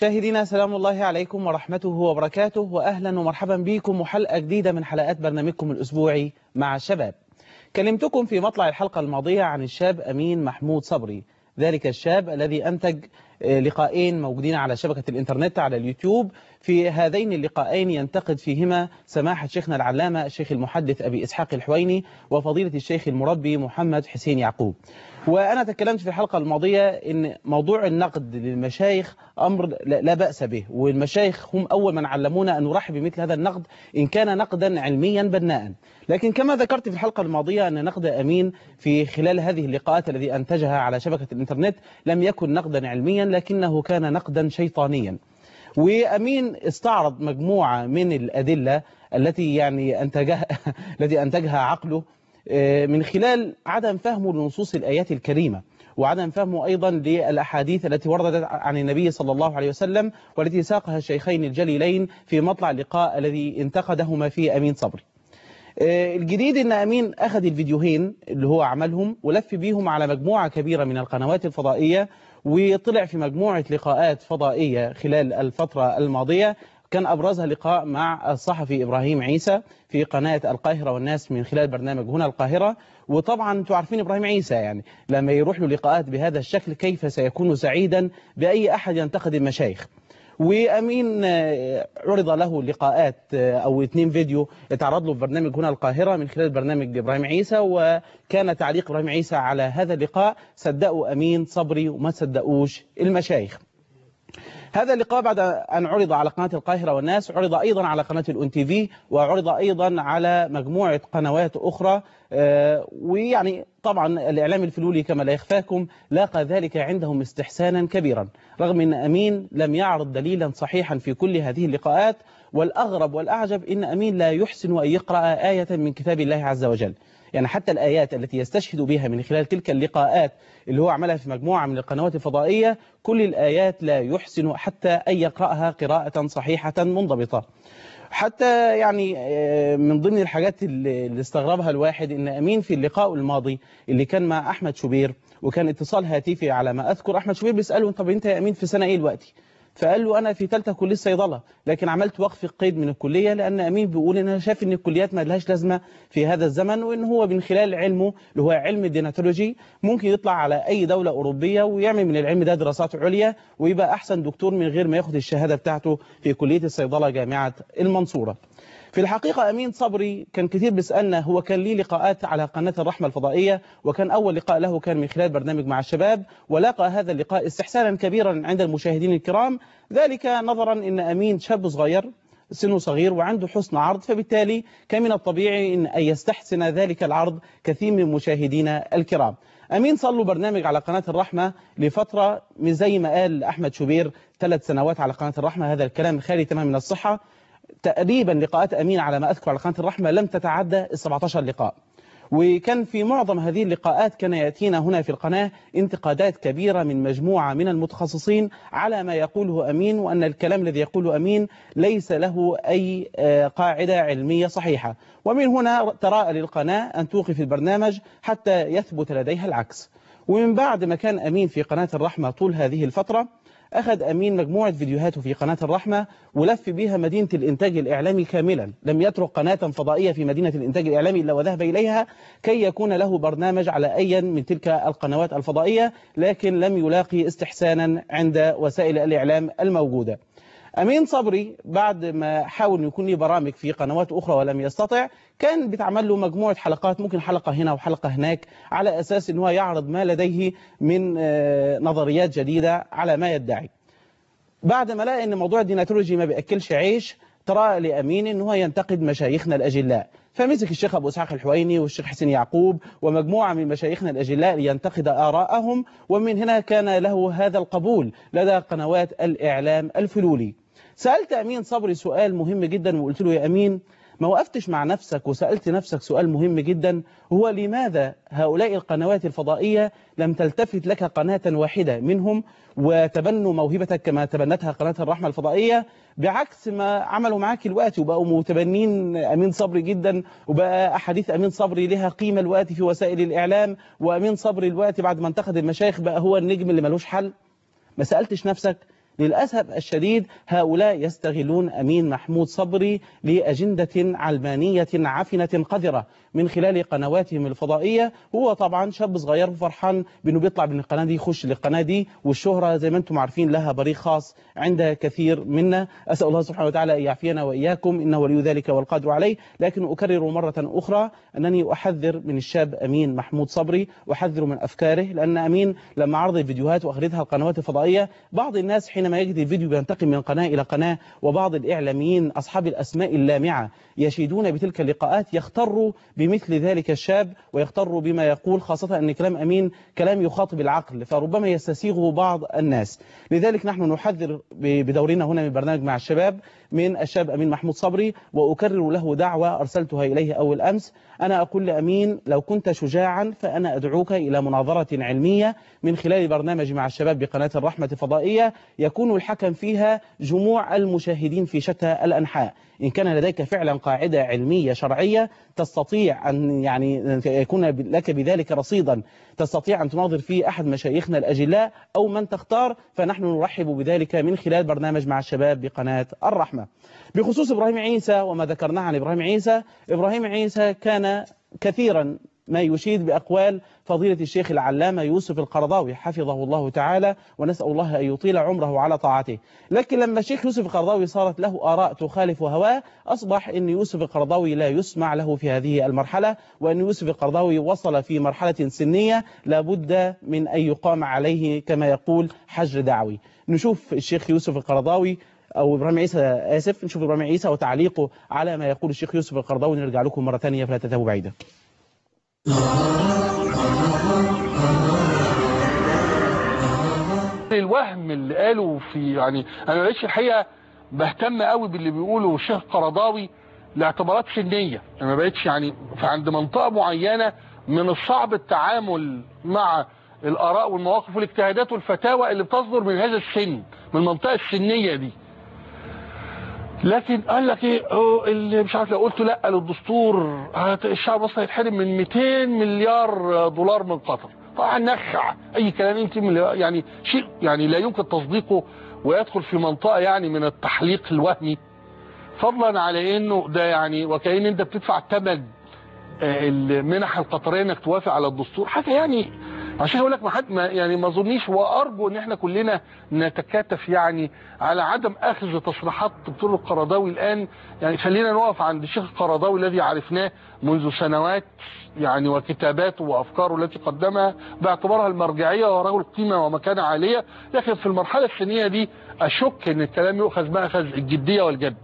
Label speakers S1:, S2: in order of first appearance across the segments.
S1: مشاهدينا سلام الله عليكم ورحمته وبركاته وأهلا ومرحبا بكم وحلقة جديدة من حلقات برنامجكم الأسبوعي مع الشباب كلمتكم في مطلع الحلقة الماضية عن الشاب أمين محمود صبري ذلك الشاب الذي أنتج لقاءين موجودين على شبكة الإنترنت على اليوتيوب في هذين اللقاءين ينتقد فيهما سماحة شيخنا العلامة الشيخ المحدث أبي إسحاق الحويني وفضيلة الشيخ المربي محمد حسين يعقوب وأنا تكلمت في الحلقة الماضية أن موضوع النقد للمشايخ أمر لا بأس به والمشايخ هم أول من علمونا أن نرحب بمثل هذا النقد إن كان نقدا علميا بناء لكن كما ذكرت في الحلقة الماضية أن نقد أمين في خلال هذه اللقاءات الذي أنتجها على شبكة الإنترنت لم يكن نقدا علميا لكنه كان نقدا شيطانيا وأمين استعرض مجموعة من الأدلة التي يعني أنتجها التي أنتجها عقله من خلال عدم فهمه لنصوص الآيات الكريمة وعدم فهمه أيضا للأحاديث التي وردت عن النبي صلى الله عليه وسلم والتي ساقها الشيخين الجليلين في مطلع اللقاء الذي انتقدهما فيه أمين صبري الجديد ان امين اخذ الفيديوهين اللي هو عملهم ولف بيهم على مجموعة كبيرة من القنوات الفضائية وطلع في مجموعة لقاءات فضائية خلال الفترة الماضية كان أبرزها لقاء مع الصحفي إبراهيم عيسى في قناة القاهرة والناس من خلال برنامج هنا القاهرة وطبعا انتم عارفين إبراهيم عيسى يعني لما يروح له لقاءات بهذا الشكل كيف سيكون سعيدا بأي أحد ينتقد المشايخ وأمين عرض له لقاءات أو اثنين فيديو اتعرض له في برنامج هنا القاهرة من خلال برنامج إبراهيم عيسى وكان تعليق إبراهيم عيسى على هذا اللقاء صدقوا أمين صبري وما صدقوش المشايخ هذا اللقاء بعد أن عرض على قناة القاهرة والناس عرض أيضا على قناة الأون تي في وعرض أيضا على مجموعة قنوات أخرى ويعني طبعا الإعلام الفلولي كما لا يخفاكم لاقى ذلك عندهم استحسانا كبيرا رغم أن أمين لم يعرض دليلا صحيحا في كل هذه اللقاءات والأغرب والأعجب إن أمين لا يحسن أن يقرأ آية من كتاب الله عز وجل يعني حتى الآيات التي يستشهد بها من خلال تلك اللقاءات اللي هو عملها في مجموعة من القنوات الفضائية كل الآيات لا يحسن حتى أن يقرأها قراءة صحيحة منضبطة حتى يعني من ضمن الحاجات اللي استغربها الواحد ان امين في اللقاء الماضي اللي كان مع احمد شوبير وكان اتصال هاتفي على ما اذكر احمد شوبير بيساله طب انت يا امين في سنه ايه دلوقتي فقال له أنا في ثالثه كلية صيدلة لكن عملت وقف قيد من الكلية لأن أمين بيقول إن أنا شايف إن الكليات ما لهاش لازمة في هذا الزمن وإن هو من خلال علمه اللي هو علم الديناتولوجي ممكن يطلع على أي دولة أوروبية ويعمل من العلم ده دراسات عليا ويبقى أحسن دكتور من غير ما ياخد الشهادة بتاعته في كلية الصيدلة جامعة المنصورة في الحقيقة أمين صبري كان كثير بيسألنا هو كان ليه لقاءات على قناة الرحمة الفضائية وكان أول لقاء له كان من خلال برنامج مع الشباب ولاقى هذا اللقاء استحسانا كبيرا عند المشاهدين الكرام ذلك نظرا أن أمين شاب صغير سنه صغير وعنده حسن عرض فبالتالي كان من الطبيعي أن يستحسن ذلك العرض كثير من مشاهدينا الكرام أمين صار له برنامج على قناة الرحمة لفترة من زي ما قال أحمد شوبير ثلاث سنوات على قناة الرحمة هذا الكلام خالي تمام من الصحة تقريبا لقاءات أمين على ما أذكر على قناة الرحمة لم تتعدى ال 17 لقاء وكان في معظم هذه اللقاءات كان يأتينا هنا في القناة انتقادات كبيرة من مجموعة من المتخصصين على ما يقوله أمين وأن الكلام الذي يقوله أمين ليس له أي قاعدة علمية صحيحة ومن هنا تراءى للقناة أن توقف البرنامج حتى يثبت لديها العكس ومن بعد ما كان أمين في قناة الرحمة طول هذه الفترة أخذ أمين مجموعة فيديوهاته في قناة الرحمة ولف بها مدينة الإنتاج الإعلامي كاملا لم يترك قناة فضائية في مدينة الإنتاج الإعلامي إلا وذهب إليها كي يكون له برنامج على أي من تلك القنوات الفضائية لكن لم يلاقي استحسانا عند وسائل الإعلام الموجودة أمين صبري بعد ما حاول أن يكون له برامج في قنوات أخرى ولم يستطع كان بتعمل له مجموعة حلقات ممكن حلقة هنا وحلقة هناك على أساس أنه يعرض ما لديه من نظريات جديدة على ما يدعي بعد ما لقى أن موضوع الديناتولوجي ما بيأكلش عيش ترى لأمين أنه ينتقد مشايخنا الأجلاء فمسك الشيخ أبو إسحاق الحويني والشيخ حسين يعقوب ومجموعة من مشايخنا الأجلاء لينتقد آراءهم ومن هنا كان له هذا القبول لدى قنوات الإعلام الفلولي سألت أمين صبري سؤال مهم جدا وقلت له يا أمين ما وقفتش مع نفسك وسألت نفسك سؤال مهم جدا هو لماذا هؤلاء القنوات الفضائية لم تلتفت لك قناة واحدة منهم وتبنوا موهبتك كما تبنتها قناة الرحمة الفضائية بعكس ما عملوا معاك الوقت وبقوا متبنين أمين صبري جدا وبقى أحاديث أمين صبري لها قيمة الوقت في وسائل الإعلام وأمين صبري الوقت بعد ما انتقد المشايخ بقى هو النجم اللي ملوش حل ما سألتش نفسك للأسف الشديد هؤلاء يستغلون أمين محمود صبري لأجندة علمانية عفنة قذرة من خلال قنواتهم الفضائية هو طبعا شاب صغير وفرحان بأنه بيطلع من القناة دي يخش للقناة دي والشهرة زي ما أنتم عارفين لها بريق خاص عند كثير منا أسأل الله سبحانه وتعالى أن يعافينا وإياكم إنه ولي ذلك والقادر عليه لكن أكرر مرة أخرى أنني أحذر من الشاب أمين محمود صبري أحذر من أفكاره لأن أمين لما عرض الفيديوهات وأخرجها القنوات الفضائية بعض الناس حينما يجد الفيديو بينتقل من قناة إلى قناة وبعض الإعلاميين أصحاب الأسماء اللامعة يشيدون بتلك اللقاءات يختروا بمثل ذلك الشاب ويختروا بما يقول خاصة أن كلام أمين كلام يخاطب العقل فربما يستسيغه بعض الناس لذلك نحن نحذر بدورنا هنا من برنامج مع الشباب من الشاب أمين محمود صبري وأكرر له دعوة أرسلتها إليه أول أمس أنا أقول لأمين لو كنت شجاعا فأنا أدعوك إلى مناظرة علمية من خلال برنامج مع الشباب بقناة الرحمة الفضائية يكون الحكم فيها جموع المشاهدين في شتى الأنحاء إن كان لديك فعلا قاعدة علمية شرعية تستطيع أن يعني يكون لك بذلك رصيدا تستطيع أن تناظر فيه أحد مشايخنا الأجلاء أو من تختار فنحن نرحب بذلك من خلال برنامج مع الشباب بقناة الرحمة بخصوص إبراهيم عيسى وما ذكرناه عن إبراهيم عيسى إبراهيم عيسى كان كثيرا ما يشيد بأقوال فضيلة الشيخ العلامة يوسف القرضاوي حفظه الله تعالى ونسأل الله أن يطيل عمره على طاعته لكن لما الشيخ يوسف القرضاوي صارت له آراء تخالف هواه أصبح أن يوسف القرضاوي لا يسمع له في هذه المرحلة وأن يوسف القرضاوي وصل في مرحلة سنية لابد من أن يقام عليه كما يقول حجر دعوي نشوف الشيخ يوسف القرضاوي أو إبراهيم عيسى آسف نشوف إبراهيم عيسى وتعليقه على ما يقول الشيخ يوسف القرضاوي نرجع لكم مرة ثانية فلا تذهبوا بعيدا
S2: الوهم اللي قالوا في يعني انا ماليش الحقيقه بهتم قوي باللي بيقوله الشيخ قرضاوي لاعتبارات سنيه انا ما بقتش يعني عند منطقه معينه من الصعب التعامل مع الاراء والمواقف والاجتهادات والفتاوى اللي بتصدر من هذا السن من المنطقه السنيه دي لكن قال لك ايه هو اللي مش عارف لو قلت لا للدستور الشعب المصري هيتحرم من 200 مليار دولار من قطر طبعا نخع اي كلام انت يعني شيء يعني لا يمكن تصديقه ويدخل في منطقه يعني من التحليق الوهمي فضلا على انه ده يعني وكأن انت بتدفع ثمن المنح القطريه انك توافق على الدستور حاجه يعني عشان اقول لك ما حد ما يعني ما اظنيش وارجو ان احنا كلنا نتكاتف يعني على عدم اخذ تصريحات الدكتور القرضاوي الان يعني خلينا نقف عند الشيخ القرضاوي الذي عرفناه منذ سنوات يعني وكتاباته وافكاره التي قدمها باعتبارها المرجعيه ورجل قيمه ومكانه عاليه لكن في المرحله السنيه دي اشك ان الكلام يؤخذ ماخذ الجديه والجد.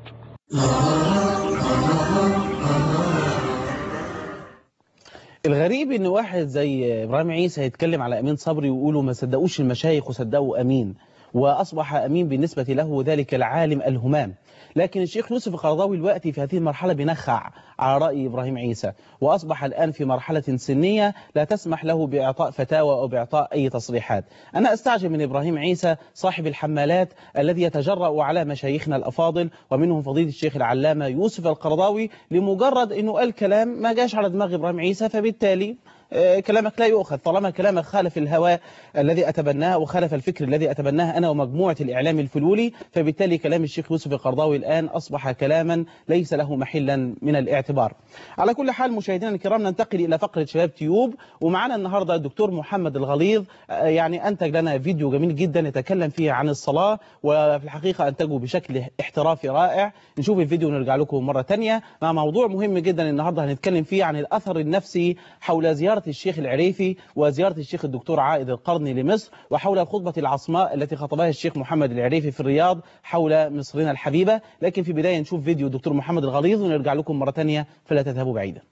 S1: الغريب ان واحد زي ابراهيم عيسى يتكلم على امين صبري ويقولوا ما صدقوش المشايخ وصدقوا امين واصبح امين بالنسبه له ذلك العالم الهمام لكن الشيخ يوسف القرضاوي الوقتي في هذه المرحله بنخع على راي ابراهيم عيسى واصبح الان في مرحله سنيه لا تسمح له باعطاء فتاوى او باعطاء اي تصريحات انا استعجب من ابراهيم عيسى صاحب الحمالات الذي يتجرأ على مشايخنا الافاضل ومنهم فضيله الشيخ العلامه يوسف القرضاوي لمجرد انه قال كلام ما جاش على دماغ ابراهيم عيسى فبالتالي كلامك لا يؤخذ طالما كلامك خالف الهوى الذي أتبناه وخالف الفكر الذي أتبناه أنا ومجموعة الإعلام الفلولي فبالتالي كلام الشيخ يوسف القرضاوي الآن أصبح كلاما ليس له محلا من الاعتبار على كل حال مشاهدينا الكرام ننتقل إلى فقرة شباب تيوب ومعنا النهاردة الدكتور محمد الغليظ يعني أنتج لنا فيديو جميل جدا يتكلم فيه عن الصلاة وفي الحقيقة أنتجه بشكل احترافي رائع نشوف الفيديو ونرجع لكم مرة تانية مع موضوع مهم جدا النهاردة هنتكلم فيه عن الأثر النفسي حول زيارة الشيخ العريفي وزيارة الشيخ الدكتور عائد القرني لمصر وحول الخطبة العصماء التي خطبها الشيخ محمد العريفي في الرياض حول مصرنا الحبيبة لكن في بداية نشوف فيديو الدكتور محمد الغليظ ونرجع لكم مرة تانية فلا تذهبوا بعيدا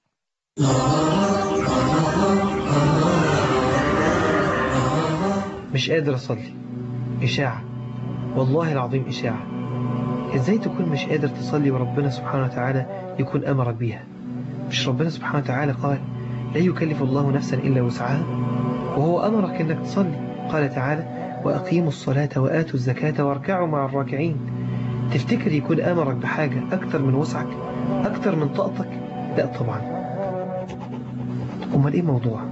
S3: مش قادر أصلي إشاعة والله العظيم إشاعة إزاي تكون مش قادر تصلي وربنا سبحانه وتعالى يكون أمرك بيها مش ربنا سبحانه وتعالى قال لا يكلف الله نفسا إلا وسعها وهو أمرك أنك تصلي قال تعالى وأقيموا الصلاة وآتوا الزكاة واركعوا مع الراكعين تفتكر يكون أمرك بحاجة أكتر من وسعك أكتر من طاقتك لا طبعا أمال إيه موضوع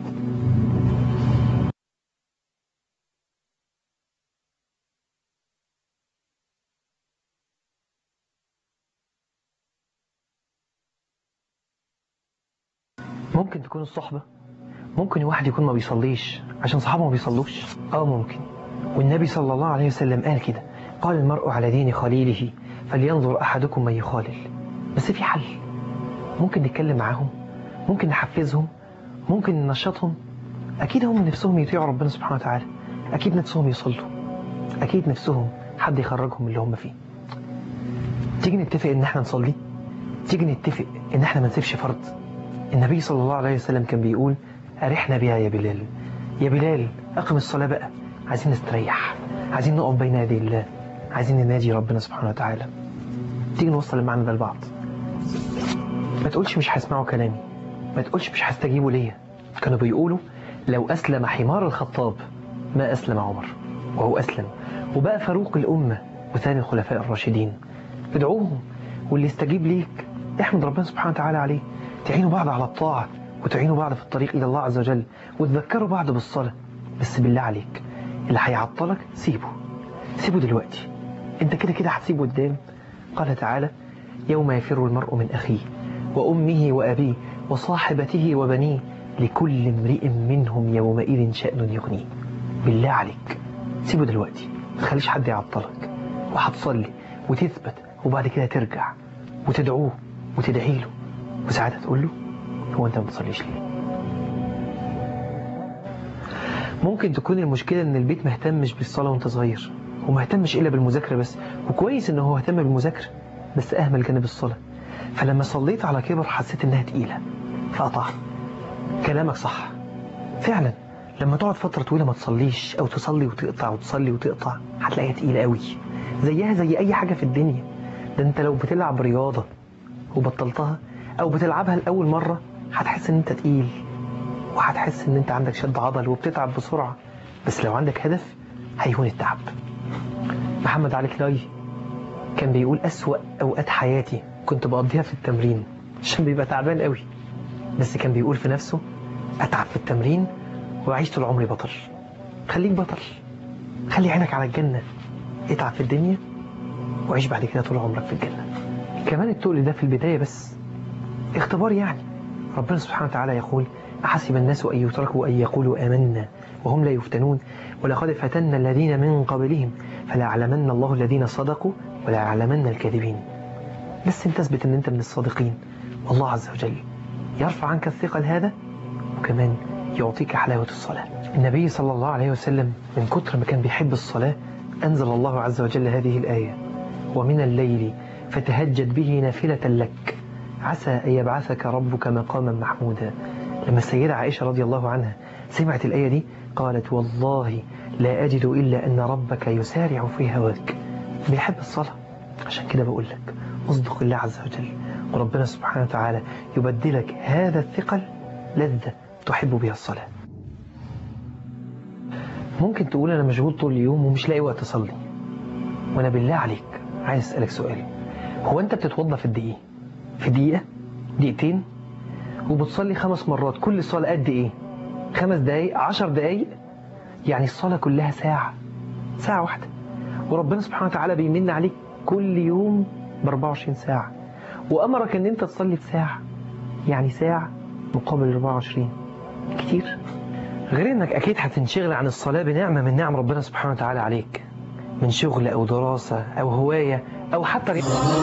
S3: ممكن تكون الصحبة ممكن واحد يكون ما بيصليش عشان صحابه ما بيصلوش اه ممكن والنبي صلى الله عليه وسلم قال كده قال المرء على دين خليله فلينظر أحدكم من يخالل بس في حل ممكن نتكلم معاهم ممكن نحفزهم ممكن ننشطهم أكيد هم نفسهم يطيعوا ربنا سبحانه وتعالى أكيد نفسهم يصلوا أكيد نفسهم حد يخرجهم من اللي هم فيه تيجي نتفق إن احنا نصلي تيجي نتفق إن احنا ما نسيبش فرض النبي صلى الله عليه وسلم كان بيقول أرحنا بها يا بلال يا بلال أقم الصلاة بقى عايزين نستريح عايزين نقف بين يدي الله عايزين نناجي ربنا سبحانه وتعالى تيجي نوصل المعنى ده لبعض ما تقولش مش هيسمعوا كلامي ما تقولش مش هستجيبوا ليا كانوا بيقولوا لو أسلم حمار الخطاب ما أسلم عمر وهو أسلم وبقى فاروق الأمة وثاني الخلفاء الراشدين ادعوهم واللي يستجيب ليك احمد ربنا سبحانه وتعالى عليه تعينوا بعض على الطاعة وتعينوا بعض في الطريق إلى الله عز وجل وتذكروا بعض بالصلاة بس بالله عليك اللي هيعطلك سيبه سيبه دلوقتي انت كده كده هتسيبه قدام قال تعالى يوم يفر المرء من أخيه وأمه وأبيه وصاحبته وبنيه لكل امرئ منهم يومئذ شأن يغنيه بالله عليك سيبه دلوقتي ما تخليش حد يعطلك وهتصلي وتثبت وبعد كده ترجع وتدعوه وتدعي له وساعتها تقول له هو انت ما بتصليش ليه ممكن تكون المشكلة ان البيت مهتمش بالصلاة وانت صغير ومهتمش الا بالمذاكرة بس وكويس ان هو اهتم بالمذاكرة بس اهمل جانب الصلاة فلما صليت على كبر حسيت انها تقيلة فقطع كلامك صح فعلا لما تقعد فترة طويلة ما تصليش او تصلي وتقطع وتصلي وتقطع هتلاقيها تقيلة قوي زيها زي اي حاجة في الدنيا ده انت لو بتلعب رياضة وبطلتها او بتلعبها لاول مرة هتحس ان انت تقيل وهتحس ان انت عندك شد عضل وبتتعب بسرعة بس لو عندك هدف هيهون التعب محمد علي كلاي كان بيقول أسوأ أوقات حياتي كنت بقضيها في التمرين عشان بيبقى تعبان قوي بس كان بيقول في نفسه أتعب في التمرين وأعيش طول عمري بطل خليك بطل خلي عينك على الجنة اتعب في الدنيا وعيش بعد كده طول عمرك في الجنة كمان التقل ده في البداية بس اختبار يعني ربنا سبحانه وتعالى يقول أحسب الناس أن يتركوا أن يقولوا آمنا وهم لا يفتنون ولقد فتنا الذين من قبلهم فليعلمن الله الذين صدقوا وليعلمن الكاذبين بس انت تثبت ان انت من الصادقين والله عز وجل يرفع عنك الثقل هذا وكمان يعطيك حلاوة الصلاة النبي صلى الله عليه وسلم من كتر ما كان بيحب الصلاة أنزل الله عز وجل هذه الآية ومن الليل فتهجد به نافلة لك عسى أن يبعثك ربك مقاما محمودا لما السيدة عائشة رضي الله عنها سمعت الآية دي قالت والله لا أجد إلا أن ربك يسارع في هواك بيحب الصلاة عشان كده بقول لك اصدق الله عز وجل وربنا سبحانه وتعالى يبدلك هذا الثقل لذة تحب بها الصلاة ممكن تقول أنا مشغول طول اليوم ومش لاقي وقت أصلي وأنا بالله عليك عايز أسألك سؤال هو أنت بتتوضى في الدقيقة في دقيقة دقيقتين وبتصلي خمس مرات كل صلاة قد إيه خمس دقايق عشر دقايق يعني الصلاة كلها ساعة ساعة واحدة وربنا سبحانه وتعالى بيمن عليك كل يوم ب 24 ساعة وأمرك أن أنت تصلي بساعة يعني ساعة مقابل 24 كتير غير أنك أكيد هتنشغل عن الصلاة بنعمة من نعم ربنا سبحانه وتعالى عليك من شغل أو دراسة أو هواية أو حتى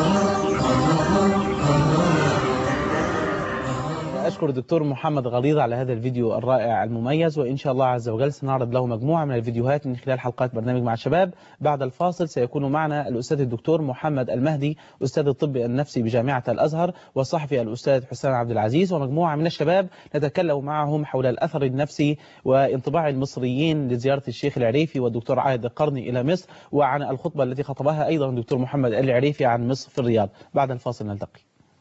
S1: أشكر الدكتور محمد غليظ على هذا الفيديو الرائع المميز وإن شاء الله عز وجل سنعرض له مجموعة من الفيديوهات من خلال حلقات برنامج مع الشباب بعد الفاصل سيكون معنا الأستاذ الدكتور محمد المهدي أستاذ الطب النفسي بجامعة الأزهر والصحفي الأستاذ حسام عبد العزيز ومجموعة من الشباب نتكلم معهم حول الأثر النفسي وانطباع المصريين لزيارة الشيخ العريفي والدكتور عايد القرني إلى مصر وعن الخطبة التي خطبها أيضا الدكتور محمد العريفي عن مصر في الرياض بعد الفاصل نلتقي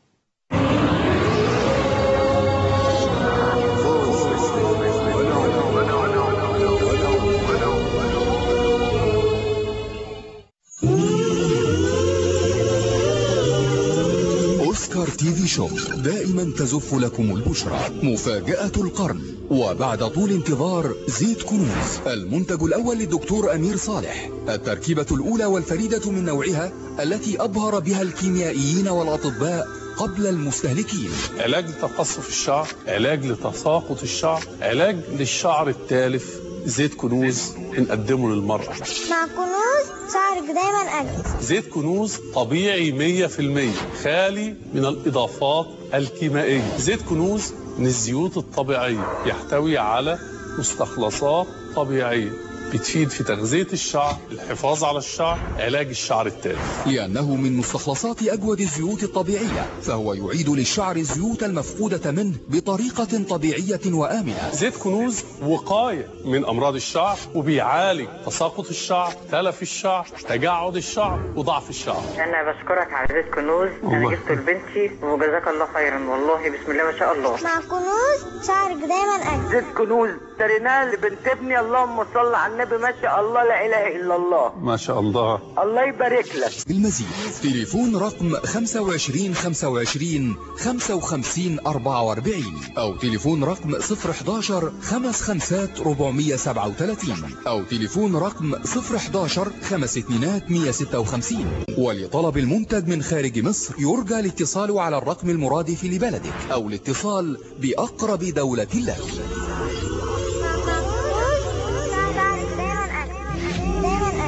S4: أوسكار تي في شوب دائما تزف لكم البشرى مفاجأة القرن وبعد طول انتظار زيت كنوز المنتج الأول للدكتور أمير صالح التركيبة الأولى والفريدة من نوعها التي أبهر بها الكيميائيين والأطباء قبل المستهلكين
S5: علاج لتقصف الشعر علاج لتساقط الشعر علاج للشعر التالف زيت كنوز بنقدمه للمرأة
S6: مع كنوز شعرك دايما أجمل
S5: زيت كنوز طبيعي 100% خالي من الإضافات الكيميائية زيت كنوز من الزيوت الطبيعية يحتوي على مستخلصات طبيعية بتفيد في تغذية الشعر الحفاظ على الشعر علاج الشعر التالف
S4: لأنه من مستخلصات أجود الزيوت الطبيعية فهو يعيد للشعر الزيوت المفقودة منه بطريقة طبيعية وآمنة
S5: زيت كنوز وقاية من أمراض الشعر وبيعالج تساقط الشعر تلف الشعر تجعد الشعر وضعف الشعر
S7: انا بشكرك على زيت كنوز انا
S5: الله.
S7: جبته لبنتي وجزاك الله خيرا والله بسم الله ما شاء الله
S6: مع كنوز شعرك دايما أجمل
S7: زيت كنوز اشتريناه لبنت ابني اللهم صل على النبي ما شاء الله لا اله الا الله
S5: ما شاء الله
S7: الله يبارك لك
S4: المزيد تليفون رقم 25 25 55 44 أو تليفون رقم 011 خمس خمسات 437 أو تليفون رقم 011 خمس اتنينات 156 ولطلب المنتج من خارج مصر يرجى الاتصال على الرقم المرادف لبلدك أو الاتصال بأقرب دولة لك
S6: مع كنوز شعرك دايما أجمل دايما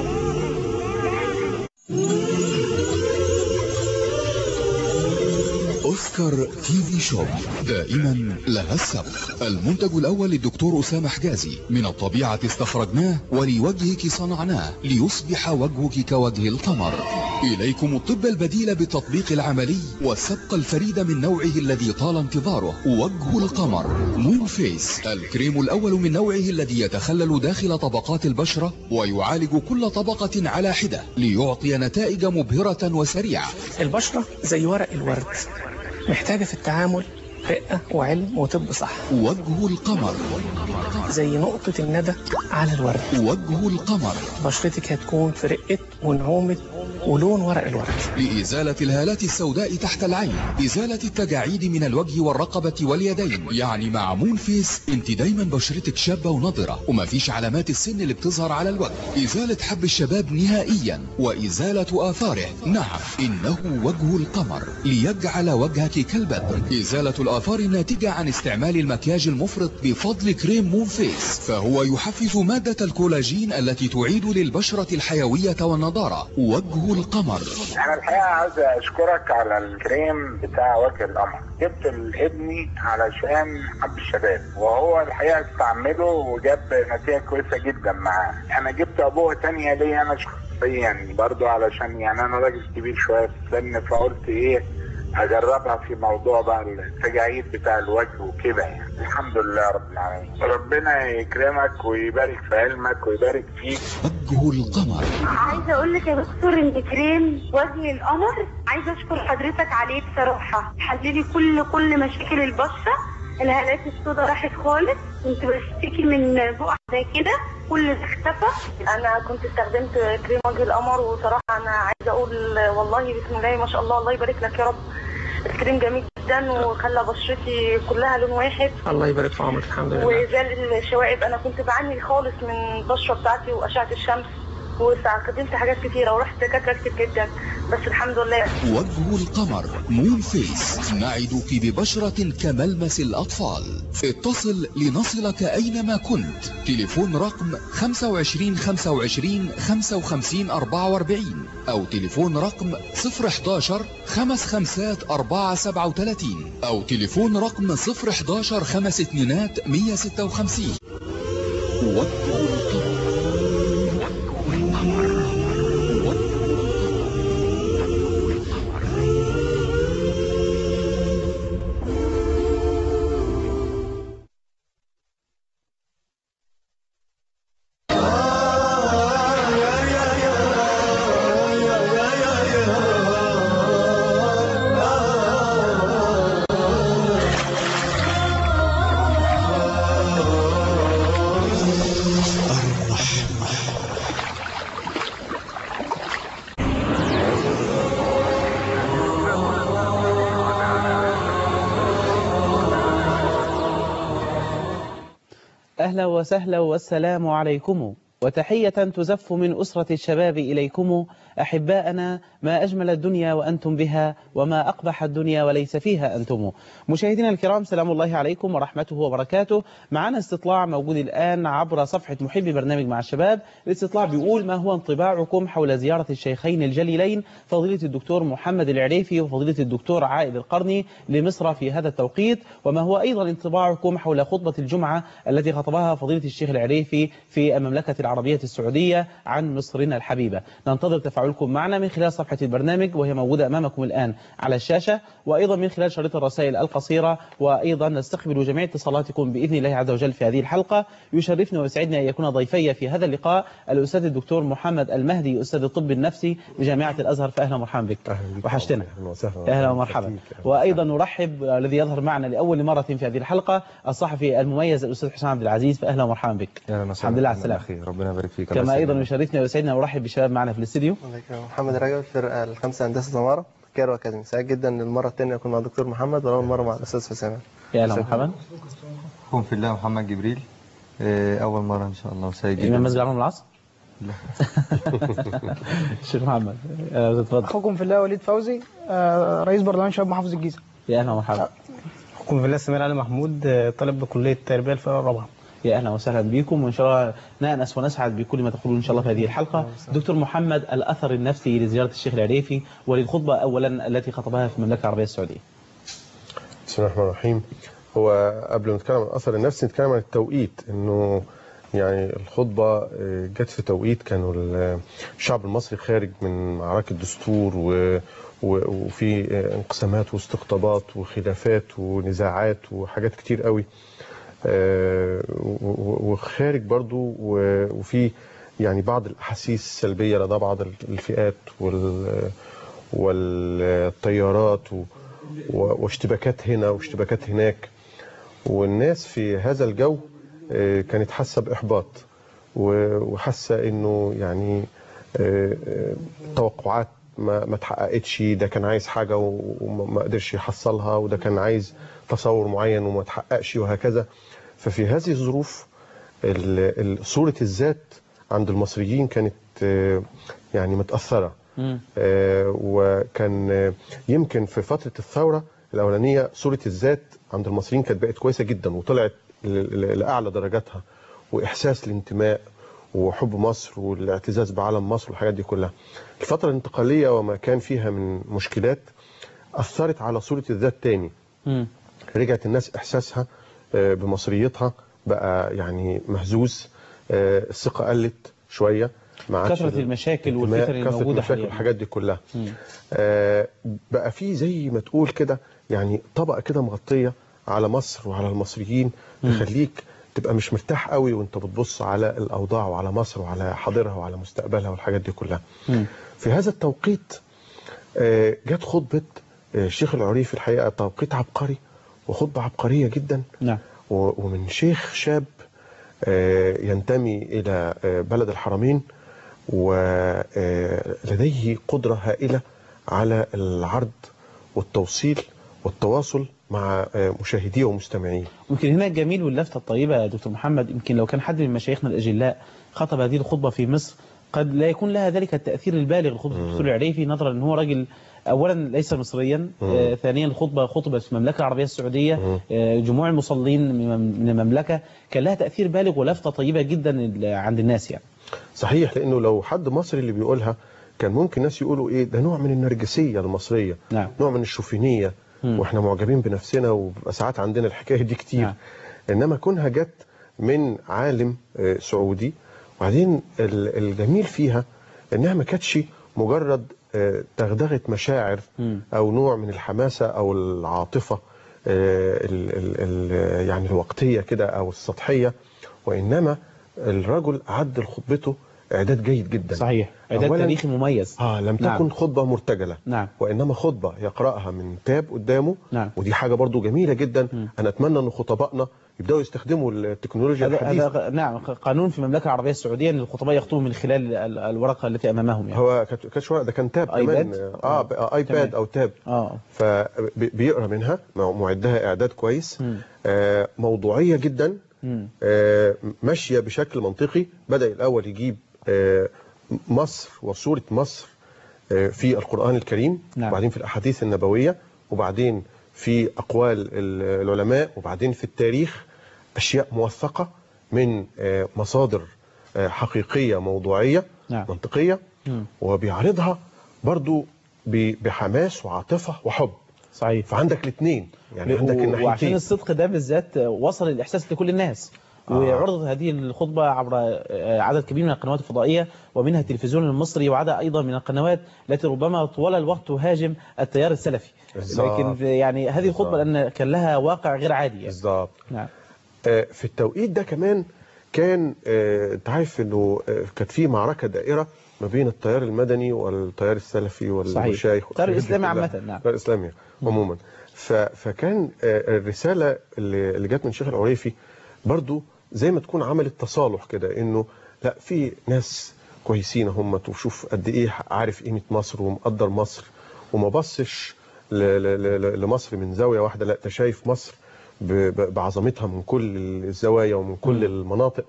S6: أجمل
S4: أوسكار تي في شوب دائما لها السبق المنتج الأول للدكتور أسامة حجازي من الطبيعة استخرجناه ولوجهك صنعناه ليصبح وجهك كوجه القمر إليكم الطب البديل بالتطبيق العملي والسبق الفريد من نوعه الذي طال انتظاره وجه القمر مون فيس الكريم الأول من نوعه الذي يتخلل داخل طبقات البشرة ويعالج كل طبقة على حدة ليعطي نتائج مبهرة وسريعة
S8: البشرة زي ورق الورد محتاجة في التعامل رقة وعلم وطب صح
S4: وجه القمر
S8: زي نقطة الندى على الورد
S4: وجه القمر
S8: بشرتك هتكون في رقة ونعومة ولون ورق الورد
S4: لإزالة الهالات السوداء تحت العين إزالة التجاعيد من الوجه والرقبة واليدين يعني مع مون فيس انت دايما بشرتك شابة ونضرة ومفيش علامات السن اللي بتظهر على الوجه إزالة حب الشباب نهائيا وإزالة آثاره نعم إنه وجه القمر ليجعل وجهك كالبدر إزالة الآثار الناتجة عن استعمال المكياج المفرط بفضل كريم مون فيس فهو يحفز مادة الكولاجين التي تعيد للبشرة الحيوية والنضارة وجه القمر
S9: انا الحقيقه عايز اشكرك على الكريم بتاع وجه القمر جبت لابني علشان حب الشباب وهو الحقيقه استعمله وجاب نتيجه كويسه جدا معاه انا جبت ابوه تانية ليا انا شخصيا برضو علشان يعني انا راجل كبير شويه في السن فقلت ايه اجربها في موضوع بقى التجاعيد بتاع الوجه وكده يعني الحمد لله رب العالمين ربنا يكرمك ويبارك في علمك ويبارك فيك
S4: وجه القمر
S10: عايزه اقول لك يا دكتور ان كريم وجه القمر عايزه اشكر حضرتك عليه بصراحه حللي كل كل مشاكل البشره الهالات السوداء راحت خالص كنت بشتكي من بقع زي كده كل ده اختفى انا كنت استخدمت كريم وجه القمر وصراحه انا عايزه اقول والله بسم الله ما شاء الله الله يبارك لك يا رب الكريم جميل جدا وخلى بشرتي كلها لون واحد
S8: الله يبارك في عمرك الحمد لله
S10: وزال الشوائب انا كنت بعاني خالص من البشره بتاعتي واشعه الشمس واستخدمت حاجات كتيره ورحت دكاتره كتير جدا بس الحمد لله
S4: وجه القمر مون فيس نعدك ببشرة كملمس الأطفال اتصل لنصلك أينما كنت تليفون رقم 25 25 55 44 أو تليفون رقم 011 خمس خمسات 437 أو تليفون رقم 011 خمس اتنينات 156 وجه القمر
S1: أهلا وسهلا والسلام عليكم وتحية تزف من أسرة الشباب إليكم أحباءنا ما أجمل الدنيا وأنتم بها وما أقبح الدنيا وليس فيها أنتم مشاهدينا الكرام سلام الله عليكم ورحمته وبركاته معنا استطلاع موجود الآن عبر صفحة محبي برنامج مع الشباب الاستطلاع بيقول ما هو انطباعكم حول زيارة الشيخين الجليلين فضيلة الدكتور محمد العريفي وفضيلة الدكتور عائد القرني لمصر في هذا التوقيت وما هو أيضا انطباعكم حول خطبة الجمعة التي خطبها فضيلة الشيخ العريفي في المملكة العربية السعودية عن مصرنا الحبيبة ننتظر تفاعلكم معنا من خلال صفحة البرنامج وهي موجودة أمامكم الآن على الشاشة وأيضا من خلال شريط الرسائل القصيرة وأيضا نستقبل جميع اتصالاتكم بإذن الله عز وجل في هذه الحلقة يشرفني ويسعدني أن يكون ضيفي في هذا اللقاء الأستاذ الدكتور محمد المهدي أستاذ الطب النفسي بجامعة الأزهر فأهلا ومرحبا بك وحشتنا أهلا ومرحبا وأيضا نرحب الذي يظهر معنا لأول مرة في هذه الحلقة الصحفي المميز الأستاذ حسام عبد العزيز فأهلا ومرحبا بك الحمد لله على السلامة
S11: ربنا يبارك فيك
S1: كما أيضا يشرفني ويسعدني أن أرحب بالشباب معنا في الاستديو
S12: محمد رجب الفرقه الخمسه هندسه سماره كايرو اكاديمي سعيد جدا ان المره الثانيه اكون مع الدكتور محمد واول مره مع الاستاذ حسام
S1: يا اهلا مرحبا
S11: اخوكم في الله محمد جبريل آه، اول مره ان شاء الله وسعيد جدا
S1: إمام مسجد عمرو بن العاص
S11: لا
S1: الشيخ محمد آه، اتفضل
S13: اخوكم في الله وليد فوزي آه، رئيس برلمان شباب محافظ الجيزه
S1: يا اهلا ومرحبا
S13: اخوكم في الله سمير علي محمود آه، طالب بكليه التربيه الفرقه الرابعه
S1: يا اهلا وسهلا بكم وان شاء الله نأنس ونسعد بكل ما تقولون ان شاء الله في هذه الحلقه دكتور محمد الاثر النفسي لزياره الشيخ العريفي وللخطبه اولا التي خطبها في المملكه العربيه السعوديه
S14: بسم الله الرحمن الرحيم هو قبل ما نتكلم عن الاثر النفسي نتكلم عن التوقيت انه يعني الخطبه آه، جت في توقيت كانوا ال- الشعب المصري خارج من معركه دستور و و- وفي آه، انقسامات واستقطابات وخلافات ونزاعات وحاجات كتير قوي آه، و- و- وخارج برضو و- وفي يعني بعض الاحاسيس السلبيه لدى بعض الفئات وال والتيارات و- و- واشتباكات هنا واشتباكات هناك والناس في هذا الجو آه، كانت حاسه باحباط و- وحاسه انه يعني آه، آه، توقعات ما ما اتحققتش ده كان عايز حاجه و- وما ما قدرش يحصلها وده كان عايز تصور معين وما اتحققش وهكذا ففي هذه الظروف ال- ال- صوره الذات عند المصريين كانت آه، يعني متاثره آه، وكان آه، يمكن في فترة الثورة الأولانية صورة الذات عند المصريين كانت بقت كويسة جدا وطلعت ل- ل- لأعلى درجاتها وإحساس الانتماء وحب مصر والاعتزاز بعلم مصر والحاجات دي كلها الفترة الانتقالية وما كان فيها من مشكلات أثرت على صورة الذات تاني رجعت الناس إحساسها آه، بمصريتها بقى يعني مهزوز آه، الثقة قلت شوية ما عادش
S1: كثرة المشاكل
S14: الانتماء،
S1: والفتن اللي
S14: كثرة
S1: موجودة
S14: المشاكل
S1: حاليا.
S14: والحاجات دي كلها
S1: مم.
S14: آه، بقى في زي ما تقول كده يعني طبقه كده مغطيه على مصر وعلى المصريين تخليك تبقى مش مرتاح قوي وانت بتبص على الاوضاع وعلى مصر وعلى حاضرها وعلى مستقبلها والحاجات دي كلها في هذا التوقيت آه، جت خطبه آه، الشيخ العريفي الحقيقه توقيت عبقري وخطبه عبقريه جدا
S1: نعم
S14: و- ومن شيخ شاب آه، ينتمي الى آه، بلد الحرمين ولديه قدره هائله على العرض والتوصيل والتواصل مع آه، مشاهديه ومستمعيه
S1: يمكن هنا الجميل واللفتة الطيبة يا دكتور محمد يمكن لو كان حد من مشايخنا الأجلاء خطب هذه الخطبة في مصر قد لا يكون لها ذلك التأثير البالغ لخطبة الدكتور العريفي نظرا أن هو راجل أولا ليس مصريا آه ثانيا الخطبة خطبة في المملكة العربية السعودية آه جموع المصلين من من المملكة كان لها تأثير بالغ ولفتة طيبة جدا عند الناس يعني
S14: صحيح لانه لو حد مصري اللي بيقولها كان ممكن ناس يقولوا ايه ده نوع من النرجسيه المصريه
S1: نعم.
S14: نوع من الشوفينيه
S1: مم.
S14: واحنا معجبين بنفسنا وبيبقى ساعات عندنا الحكايه دي كتير
S1: نعم.
S14: انما كونها جت من عالم آه، سعودي وبعدين ال- الجميل فيها انها ما كانتش مجرد آه، تغدغه مشاعر
S1: مم.
S14: او نوع من الحماسه او العاطفه آه، ال ال ال يعني الوقتيه كده او السطحيه وانما الرجل عد لخطبته اعداد جيد جدا
S1: صحيح إعداد
S14: أولاً-
S1: تاريخي مميز
S14: اه لم تكن
S1: نعم.
S14: خطبه مرتجله
S1: نعم
S14: وانما خطبه يقراها من تاب قدامه
S1: نعم.
S14: ودي حاجه برضو جميله جدا انا اتمنى ان خطبائنا يبداوا يستخدموا التكنولوجيا
S1: هذا
S14: الحديثه
S1: هذا نعم قانون في المملكة العربية السعودية أن الخطباء يخطبوا من خلال ال- الورقة التي أمامهم يعني
S14: هو كانت كانت شويه ده كان تاب
S1: آيباد؟
S14: كمان اه ب- آه، ايباد
S1: تمام.
S14: او تاب
S1: اه
S14: فبيقرا منها مع- معدها اعداد كويس
S1: مم.
S14: آه موضوعيه جدا
S1: مم.
S14: آه، ماشيه بشكل منطقي بدا الاول يجيب آه، مصر وصوره مصر آه، في القران الكريم
S1: نعم.
S14: وبعدين في الاحاديث النبويه وبعدين في اقوال ال- العلماء وبعدين في التاريخ اشياء موثقه من آه، مصادر آه، حقيقيه موضوعيه
S1: نعم.
S14: منطقيه
S1: مم.
S14: وبيعرضها برضو ب- بحماس وعاطفه وحب
S1: صحيح
S14: فعندك الاثنين يعني
S1: و-
S14: عندك
S1: وعشان
S14: الناحيتين
S1: الصدق ده بالذات وصل الإحساس لكل الناس
S14: آه.
S1: وعرضت هذه الخطبة عبر آه، عدد كبير من القنوات الفضائية ومنها التلفزيون المصري وعدد أيضا من القنوات التي ربما طوال الوقت تهاجم التيار السلفي
S14: بالظبط.
S1: لكن يعني هذه الخطبة لأن كان لها واقع غير عادي يعني.
S14: بالظبط
S1: نعم
S14: آه، في التوقيت ده كمان كان آه، انت عارف انه آه، كانت في معركه دائره ما بين التيار المدني والتيار السلفي والمشايخ
S1: التيار الإسلامي
S14: كلها.
S1: عامة، نعم.
S14: التيار الاسلامي عموما ف- فكان آه، الرساله اللي اللي جت من شيخ العريفي برضو زي ما تكون عملت تصالح كده انه لا في ناس كويسين هم وشوف قد ايه عارف قيمه مصر ومقدر مصر وما بصش ل- ل- ل- لمصر من زاويه واحده لا ده شايف مصر ب- ب- بعظمتها من كل الزوايا ومن كل المناطق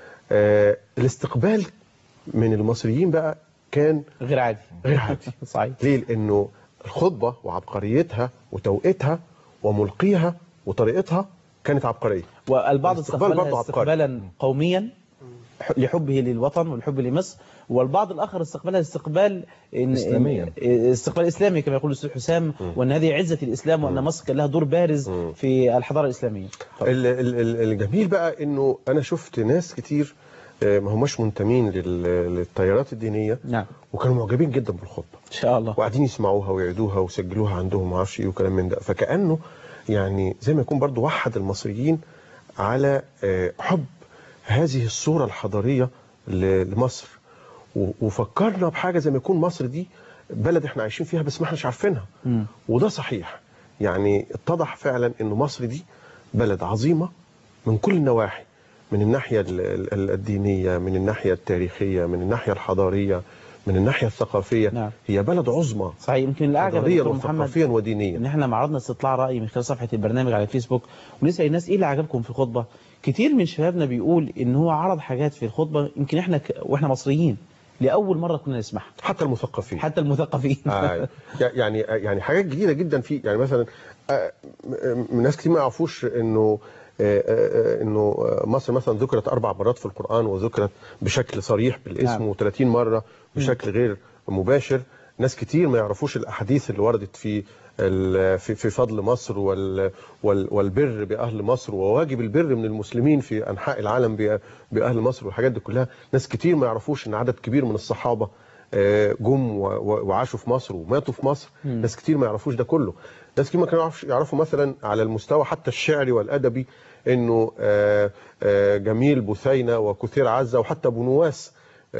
S14: آه، الاستقبال من المصريين بقى كان
S1: غير عادي
S14: غير عادي
S1: صحيح
S14: ليه لانه الخطبه وعبقريتها وتوقيتها وملقيها وطريقتها كانت عبقريه
S1: والبعض
S14: الاستقبال
S1: استقبلها
S14: برضه عبقري.
S1: استقبالا قوميا ح- لحبه للوطن والحب لمصر والبعض الآخر استقبلها استقبال إن
S14: إسلاميا.
S1: إن- استقبال إسلامي كما يقول الأستاذ حسام وأن هذه عزة الإسلام وأن مصر كان لها دور بارز في الحضارة الإسلامية
S14: ال- ال- ال- الجميل بقى انه انا شفت ناس كتير آه، ما هماش منتمين لل- للتيارات الدينيه
S1: نعم
S14: وكانوا معجبين جدا بالخطبه
S1: إن شاء الله
S14: وقاعدين يسمعوها ويعيدوها وسجلوها عندهم ما اعرفش ايه وكلام من ده فكانه يعني زي ما يكون برضو وحد المصريين على آه، حب هذه الصوره الحضاريه ل- لمصر و- وفكرنا بحاجه زي ما يكون مصر دي بلد احنا عايشين فيها بس ما احناش عارفينها
S1: مم.
S14: وده صحيح يعني اتضح فعلا ان مصر دي بلد عظيمه من كل النواحي من الناحيه ال- ال- الدينيه من الناحيه التاريخيه من الناحيه الحضاريه من الناحيه الثقافيه
S1: نعم.
S14: هي بلد عظمى
S1: صحيح يمكن الأعجب يا
S14: حضاريا
S1: دكتور محمد
S14: وثقافيا ودينيا
S1: ان احنا معرضنا استطلاع راي من خلال صفحه البرنامج على الفيسبوك ونسال الناس ايه اللي عجبكم في الخطبه كتير من شبابنا بيقول ان هو عرض حاجات في الخطبه يمكن احنا ك... واحنا مصريين لاول مره كنا نسمعها
S14: حتى المثقفين
S1: حتى المثقفين
S14: آه يعني يعني حاجات جديده جدا في يعني مثلا آه، م- م- ناس كتير ما يعرفوش انه آه، آه، انه مصر مثلا ذكرت اربع مرات في القران وذكرت بشكل صريح بالاسم
S1: نعم.
S14: و30 مره بشكل غير مباشر ناس كتير ما يعرفوش الاحاديث اللي وردت في ال- في في فضل مصر وال وال والبر باهل مصر وواجب البر من المسلمين في انحاء العالم ب- باهل مصر والحاجات دي كلها ناس كتير ما يعرفوش ان عدد كبير من الصحابه آه، جم و- و- وعاشوا في مصر وماتوا في مصر
S1: مم.
S14: ناس كتير ما يعرفوش ده كله ناس كتير ما كانوا يعرفوا- يعرفوا مثلا على المستوى حتى الشعري والادبي انه آه، آه، جميل بثينه وكثير عزه وحتى ابو نواس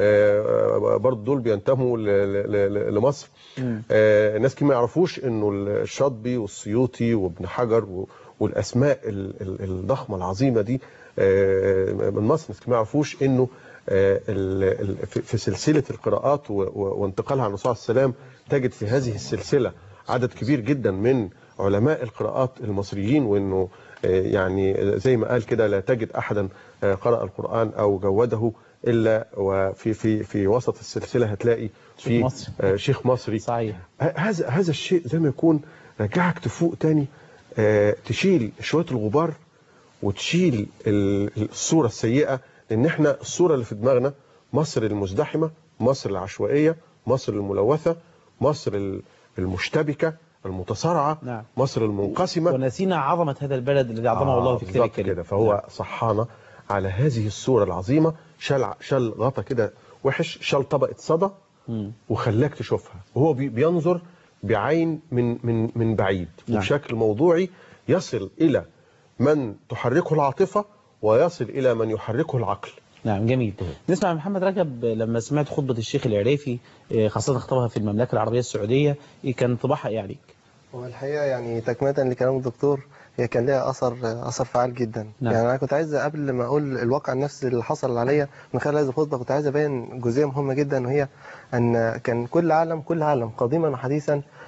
S14: آه، برضه دول بينتموا ل- ل- ل- لمصر آه، ناس كتير ما يعرفوش انه الشاطبي والسيوطي وابن حجر و- والاسماء ال- ال- الضخمه العظيمه دي آه، من مصر ناس كتير ما يعرفوش انه آه، ال- ال- في في سلسله القراءات و- و- وانتقالها عن الرسول عليه السلام تجد في هذه السلسله عدد كبير جدا من علماء القراءات المصريين وانه آه، يعني زي ما قال كده لا تجد احدا آه، قرأ القرآن او جوده الا وفي في في وسط السلسله هتلاقي في
S1: شيخ مصري.
S14: آه، شيخ مصري
S1: صحيح
S14: ه- هذا هذا الشيء زي ما يكون رجعك تفوق تاني آه، تشيل شويه الغبار وتشيل ال- الصوره السيئه لان احنا الصوره اللي في دماغنا مصر المزدحمه مصر العشوائيه مصر الملوثه مصر ال- المشتبكه المتصارعه
S1: نعم.
S14: مصر المنقسمه
S1: ونسينا عظمه هذا البلد الذي عظمه الله في كتابه
S14: بالظبط
S1: الكريم
S14: كده فهو صحانا على هذه الصوره العظيمه شال شال غطا كده وحش شال طبقه صدى
S1: مم.
S14: وخلاك تشوفها وهو بي- بينظر بعين من من من بعيد
S1: نعم.
S14: وبشكل موضوعي يصل الى من تحركه العاطفه ويصل الى من يحركه العقل
S1: نعم جميل نسمع محمد رجب لما سمعت خطبة الشيخ العريفي آه، خاصة خطبها في المملكة العربية السعودية إيه كان انطباعها إيه عليك؟
S12: هو الحقيقة يعني تكملة لكلام الدكتور هي كان لها أثر أثر فعال جدا
S1: نعم.
S12: يعني أنا كنت عايز قبل ما أقول الواقع النفسي اللي حصل عليا من خلال هذه الخطبة كنت عايز أبين جزئية مهمة جدا وهي أن كان كل عالم كل عالم قديما وحديثا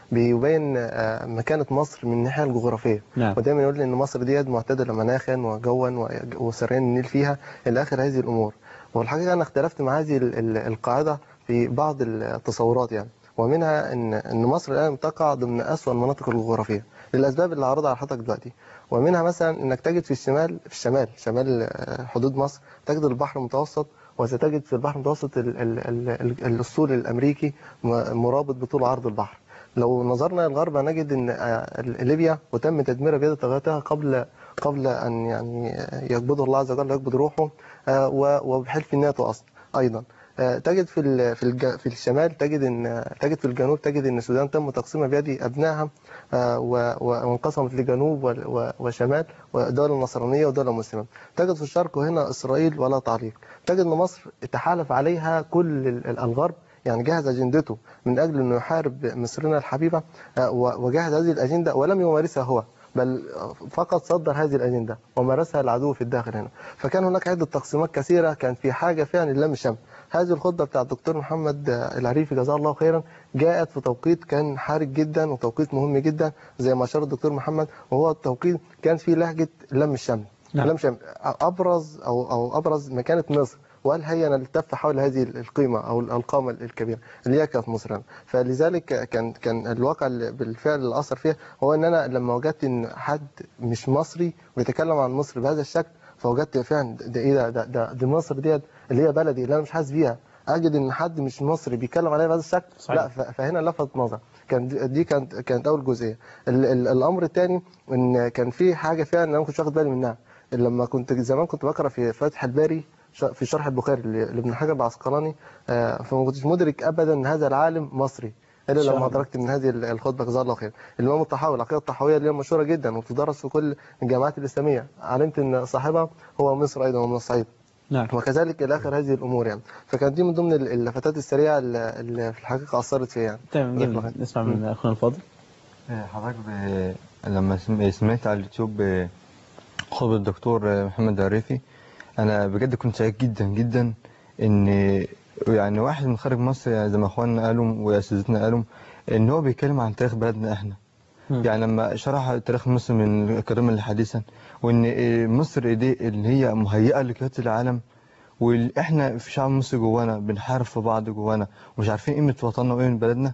S12: بيبين آه، مكانة مصر من الناحية الجغرافية
S1: نعم.
S12: ودايما يقول لي ان مصر ديت معتدلة مناخا وجوا و- وسريان النيل فيها الى اخر هذه الامور والحقيقة انا اختلفت مع هذه ال- ال- القاعدة في بعض التصورات يعني ومنها ان ان مصر الان تقع ضمن اسوأ المناطق الجغرافية للاسباب اللي هعرضها على حضرتك دلوقتي ومنها مثلا انك تجد في الشمال في الشمال شمال آه، حدود مصر تجد البحر المتوسط وستجد في البحر المتوسط ال- ال- ال- ال- الاسطول الامريكي م- مرابط بطول عرض البحر لو نظرنا للغرب هنجد ان آه، ليبيا وتم تدميرها بيد طغاتها قبل قبل ان يعني يقبضه الله عز وجل يقبض روحه آه، و- وبحلف الناتو اصلا ايضا آه، تجد في ال- في الج- في الشمال تجد ان تجد في الجنوب تجد ان السودان تم تقسيمها بيد ابنائها آه، و- و- وانقسمت لجنوب و- و- وشمال ودولة نصرانية ودولة مسلمة تجد في الشرق هنا إسرائيل ولا تعليق تجد أن مصر تحالف عليها كل ال- ال- الغرب يعني جهز أجندته من أجل أنه يحارب مصرنا الحبيبة آه، و- وجهز هذه الأجندة ولم يمارسها هو بل فقط صدر هذه الأجندة ومارسها العدو في الداخل هنا فكان هناك عدة تقسيمات كثيرة كان في حاجة فعلا لم شمل هذه الخطبة بتاع الدكتور محمد آه، العريفي جزاه الله خيرا جاءت في توقيت كان حرج جدا وتوقيت مهم جدا زي ما أشار الدكتور محمد وهو التوقيت كان فيه لهجة لم الشمل
S1: نعم.
S12: لم شمل أبرز أو أو أبرز مكانة مصر وقال هيا نلتف حول هذه القيمة أو القامة الكبيرة اللي هي كانت مصر فلذلك كان كان الواقع اللي بالفعل اللي أثر فيها هو أن أنا لما وجدت إن حد مش مصري بيتكلم عن مصر بهذا الشكل فوجدت فعلا ده ايه ده ده, ده دي مصر ديت اللي هي بلدي اللي انا مش حاسس بيها اجد ان حد مش مصري بيتكلم عليا بهذا الشكل
S1: صحيح.
S12: لا ف- فهنا لفت نظر كان دي- دي كانت كانت اول جزئيه ال ال الامر الثاني ان كان في حاجه فعلا انا ما كنتش واخد بالي منها لما كنت زمان كنت بقرا في فتح الباري ش- في شرح البخاري ل- لابن حجر العسقلاني آه، فما كنتش مدرك ابدا ان هذا العالم مصري الا
S1: شاء
S12: لما
S1: الله.
S12: ادركت من هذه الخطبه جزاه الله خير الامام الطحاوي العقيده الطحاويه اللي هي مشهوره جدا وبتدرس في كل الجامعات الاسلاميه علمت ان صاحبها هو مصر ايضا ومن الصعيد
S1: نعم
S12: وكذلك الى اخر هذه الامور يعني فكانت دي من ضمن ال- اللفتات السريعه اللي اللي في الحقيقه اثرت فيا يعني
S1: تمام
S12: جزاك الله
S1: جميل
S12: خير.
S1: نسمع من أخونا الفاضل
S11: آه، حضرتك ب... لما سم- سمعت على اليوتيوب آه، خطبة الدكتور آه، محمد عريفي أنا بجد كنت سعيد جدا جدا إن يعني واحد من خارج مصر يعني زي ما إخواننا قالوا وأساتذتنا قالوا إن هو بيتكلم عن تاريخ بلدنا إحنا
S1: مم.
S11: يعني لما شرح تاريخ مصر من القديم لحديثا وإن آه، مصر دي اللي هي مهيئة لقيادة العالم واحنا في شعب مصر جوانا بنحارب في بعض جوانا ومش عارفين قيمة وطننا وقيمة بلدنا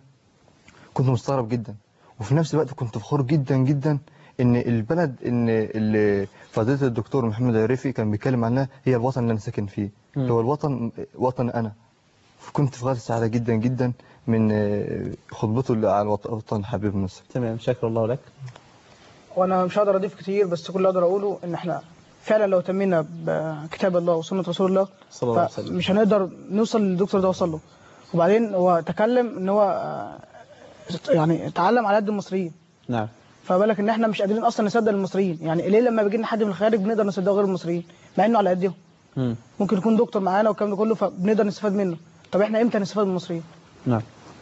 S11: كنت مستغرب جدا وفي نفس الوقت كنت فخور جدا جدا ان البلد ان اللي فضيله الدكتور محمد عريفي كان بيتكلم عنها هي الوطن اللي انا ساكن فيه
S1: مم.
S11: اللي هو الوطن وطن انا كنت في غايه السعاده جدا جدا من آه، خطبته اللي على الوط- الوطن حبيب مصر
S1: تمام شكر الله لك
S15: وانا مش هقدر اضيف كتير بس كل اللي اقدر اقوله ان احنا فعلا لو تمينا بكتاب الله وسنه رسول الله
S1: صلى الله عليه وسلم
S15: مش هنقدر نوصل للدكتور ده وصل له وبعدين هو تكلم ان هو آه، يعني اتعلم على قد المصريين
S1: نعم
S15: فبالك ان احنا مش قادرين اصلا نصدق المصريين يعني ليه لما بيجي لنا حد من الخارج بنقدر نصدقه غير المصريين مع انه على قدهم
S1: مم.
S15: ممكن يكون دكتور معانا والكلام ده كله فبنقدر نستفاد منه طب احنا امتى نستفاد من المصريين
S1: نعم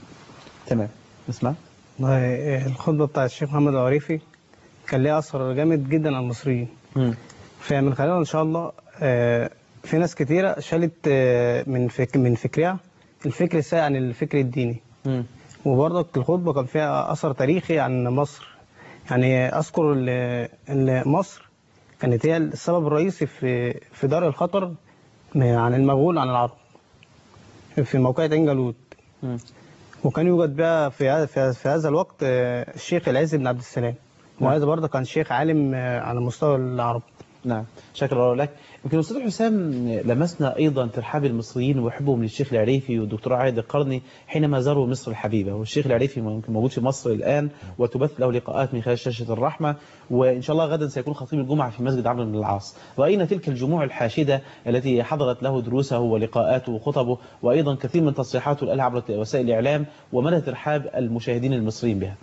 S1: تمام نسمع
S13: والله الخطبة بتاعت الشيخ محمد العريفي كان ليها أثر جامد جدا على المصريين
S1: مم.
S13: فمن خلالها إن شاء الله آه، في ناس كتيرة شالت آه، من فك من فكرها الفكر السيء عن الفكر الديني
S1: مم.
S13: وبرضك الخطبة كان فيها أثر تاريخي عن مصر يعني أذكر ال- إن مصر كانت هي السبب الرئيسي في في دار الخطر عن المغول عن العرب في موقعة عين جالوت
S1: مم.
S13: وكان يوجد بقى في هذا في في هذا الوقت آه، الشيخ العز بن عبد السلام وهذا برضه كان شيخ عالم آه، على مستوى العرب
S1: نعم شكرا الله لك يمكن أستاذ حسام لمسنا أيضا ترحاب المصريين وحبهم للشيخ العريفي والدكتور عايد القرني حينما زاروا مصر الحبيبة والشيخ العريفي يمكن موجود في مصر الآن وتبث له لقاءات من خلال شاشة الرحمة وإن شاء الله غدا سيكون خطيب الجمعة في مسجد عمرو بن العاص رأينا تلك الجموع الحاشدة التي حضرت له دروسه ولقاءاته وخطبه وأيضا كثير من تصريحاته اللي قالها عبر وسائل الإعلام ومدى ترحاب المشاهدين المصريين بها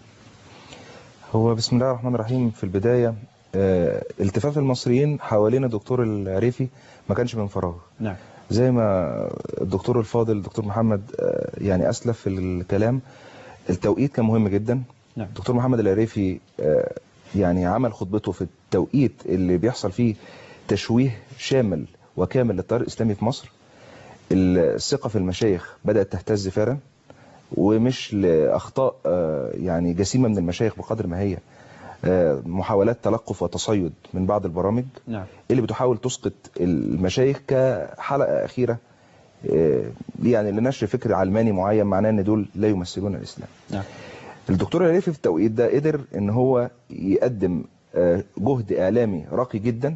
S16: هو بسم الله الرحمن الرحيم في البداية آه، التفاف المصريين حوالين الدكتور العريفي ما كانش من فراغ
S1: نعم
S16: زي ما الدكتور الفاضل الدكتور محمد آه، يعني أسلف في الكلام التوقيت كان مهم جدا
S1: نعم.
S16: الدكتور محمد العريفي آه، يعني عمل خطبته في التوقيت اللي بيحصل فيه تشويه شامل وكامل للتيار الإسلامي في مصر الثقة في المشايخ بدأت تهتز فعلا ومش لاخطاء آه، يعني جسيمه من المشايخ بقدر ما هي آه، محاولات تلقف وتصيد من بعض البرامج
S1: نعم
S16: اللي بتحاول تسقط المشايخ كحلقه اخيره آه، يعني لنشر فكر علماني معين معناه ان دول لا يمثلون الاسلام.
S1: نعم.
S16: الدكتور العريفي في التوقيت ده قدر ان هو يقدم آه، جهد اعلامي راقي جدا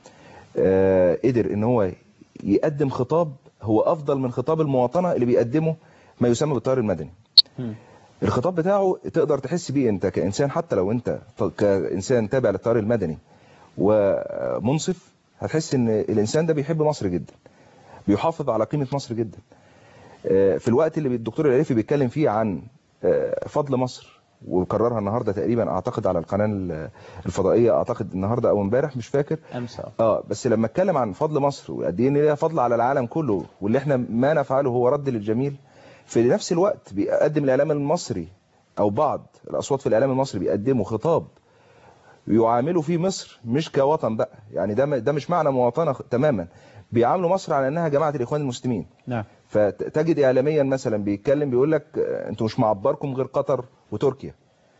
S16: آه، قدر ان هو يقدم خطاب هو افضل من خطاب المواطنه اللي بيقدمه ما يسمى بالتيار المدني. الخطاب بتاعه تقدر تحس بيه انت كانسان حتى لو انت ط- كانسان تابع للتيار المدني ومنصف هتحس ان الانسان ده بيحب مصر جدا بيحافظ على قيمه مصر جدا آه، في الوقت اللي الدكتور العريفي بيتكلم فيه عن آه، فضل مصر وكررها النهارده تقريبا اعتقد على القناه ال- الفضائيه اعتقد النهارده او امبارح مش فاكر
S1: امس آه.
S16: اه بس لما اتكلم عن فضل مصر وقد ايه ان ليها فضل على العالم كله واللي احنا ما نفعله هو رد للجميل في نفس الوقت بيقدم الاعلام المصري او بعض الاصوات في الاعلام المصري بيقدموا خطاب يعاملوا فيه مصر مش كوطن بقى يعني ده ده مش معنى مواطنه تماما بيعاملوا مصر على انها جماعه الاخوان المسلمين
S1: نعم
S16: فتجد اعلاميا مثلا بيتكلم بيقول لك آه، انتوا مش معبركم غير قطر وتركيا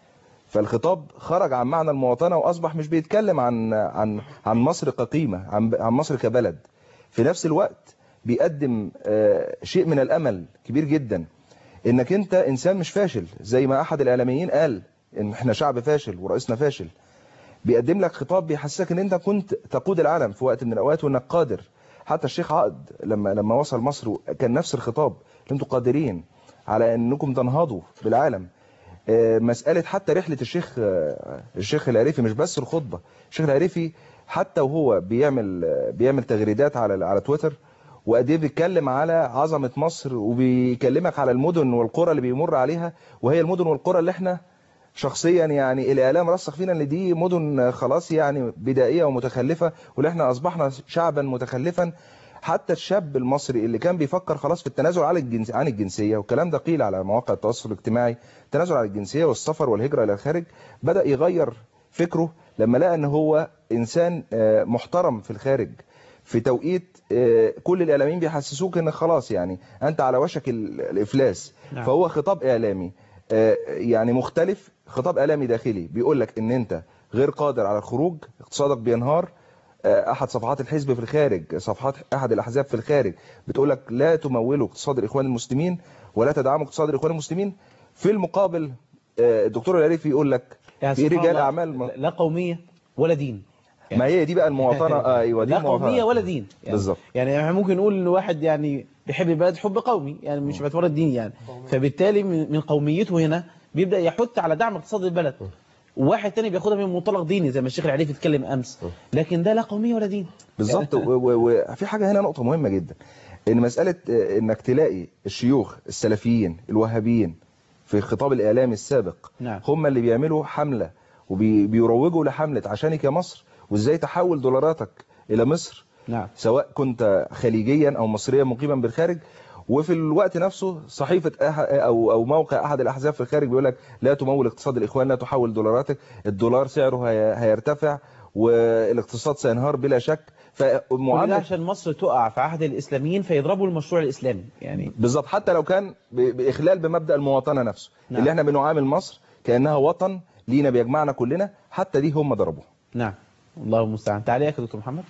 S16: فالخطاب خرج عن معنى المواطنه واصبح مش بيتكلم عن عن عن مصر كقيمه عن عن مصر كبلد في نفس الوقت بيقدم آه، شيء من الامل كبير جدا انك انت انسان مش فاشل زي ما احد الاعلاميين قال ان احنا شعب فاشل ورئيسنا فاشل بيقدم لك خطاب بيحسسك ان انت كنت تقود العالم في وقت من الاوقات وانك قادر حتى الشيخ عقد لما لما وصل مصر كان نفس الخطاب ان انتم قادرين على انكم تنهضوا بالعالم آه، مساله حتى رحله الشيخ آه، الشيخ العريفي مش بس الخطبه الشيخ العريفي حتى وهو بيعمل آه، بيعمل تغريدات على على تويتر وقد ايه بيتكلم على عظمه مصر وبيكلمك على المدن والقرى اللي بيمر عليها وهي المدن والقرى اللي احنا شخصيا يعني الاعلام رسخ فينا ان دي مدن خلاص يعني بدائيه ومتخلفه واللي احنا اصبحنا شعبا متخلفا حتى الشاب المصري اللي كان بيفكر خلاص في التنازل عن الجنس عن الجنسيه والكلام ده قيل على مواقع التواصل الاجتماعي التنازل عن الجنسيه والسفر والهجره الى الخارج بدا يغير فكره لما لقى ان هو انسان آه، محترم في الخارج في توقيت آه، كل الاعلاميين بيحسسوك ان خلاص يعني انت على وشك ال- الافلاس
S1: نعم.
S16: فهو خطاب اعلامي آه، يعني مختلف خطاب اعلامي داخلي بيقول لك ان انت غير قادر على الخروج اقتصادك بينهار آه، احد صفحات الحزب في الخارج صفحات احد الاحزاب في الخارج بتقول لك لا تمولوا اقتصاد الاخوان المسلمين ولا تدعموا اقتصاد الاخوان المسلمين في المقابل آه، الدكتور العريفي يقول لك
S1: يعني
S16: في
S1: سبحان
S16: رجال
S1: الله،
S16: اعمال
S1: لا قوميه ولا دين
S16: ما هي دي بقى المواطنه آه ايوه دي
S1: لا
S16: المواطنة.
S1: قوميه ولا دين يعني
S16: بالظبط
S1: يعني احنا ممكن نقول ان واحد يعني بيحب البلد حب قومي يعني مش باعتبار الدين يعني فبالتالي من من قوميته هنا بيبدا يحث على دعم اقتصاد البلد وواحد تاني بياخدها من منطلق ديني زي ما الشيخ العريفي اتكلم امس لكن ده لا قوميه ولا دين
S16: بالظبط و- و- وفي حاجه هنا نقطه مهمه جدا ان مساله آه، انك تلاقي الشيوخ السلفيين الوهابيين في الخطاب الاعلامي السابق
S1: نعم.
S16: هم اللي بيعملوا حمله وبيروجوا لحمله عشانك يا مصر وازاي تحول دولاراتك الى مصر
S1: نعم
S16: سواء كنت خليجيا او مصريا مقيما بالخارج وفي الوقت نفسه صحيفه أح او او موقع احد الاحزاب في الخارج بيقول لك لا تمول اقتصاد الاخوان لا تحول دولاراتك الدولار سعره هي- هيرتفع والاقتصاد سينهار بلا شك
S1: كل ده
S16: فمعامله
S1: عشان مصر تقع في عهد الاسلاميين فيضربوا المشروع الاسلامي يعني
S16: بالظبط حتى لو كان ب- باخلال بمبدا المواطنه نفسه
S1: نعم.
S16: اللي احنا بنعامل مصر كانها وطن لينا بيجمعنا كلنا حتى دي هم ضربوها
S1: نعم الله المستعان تعليقك يا دكتور محمد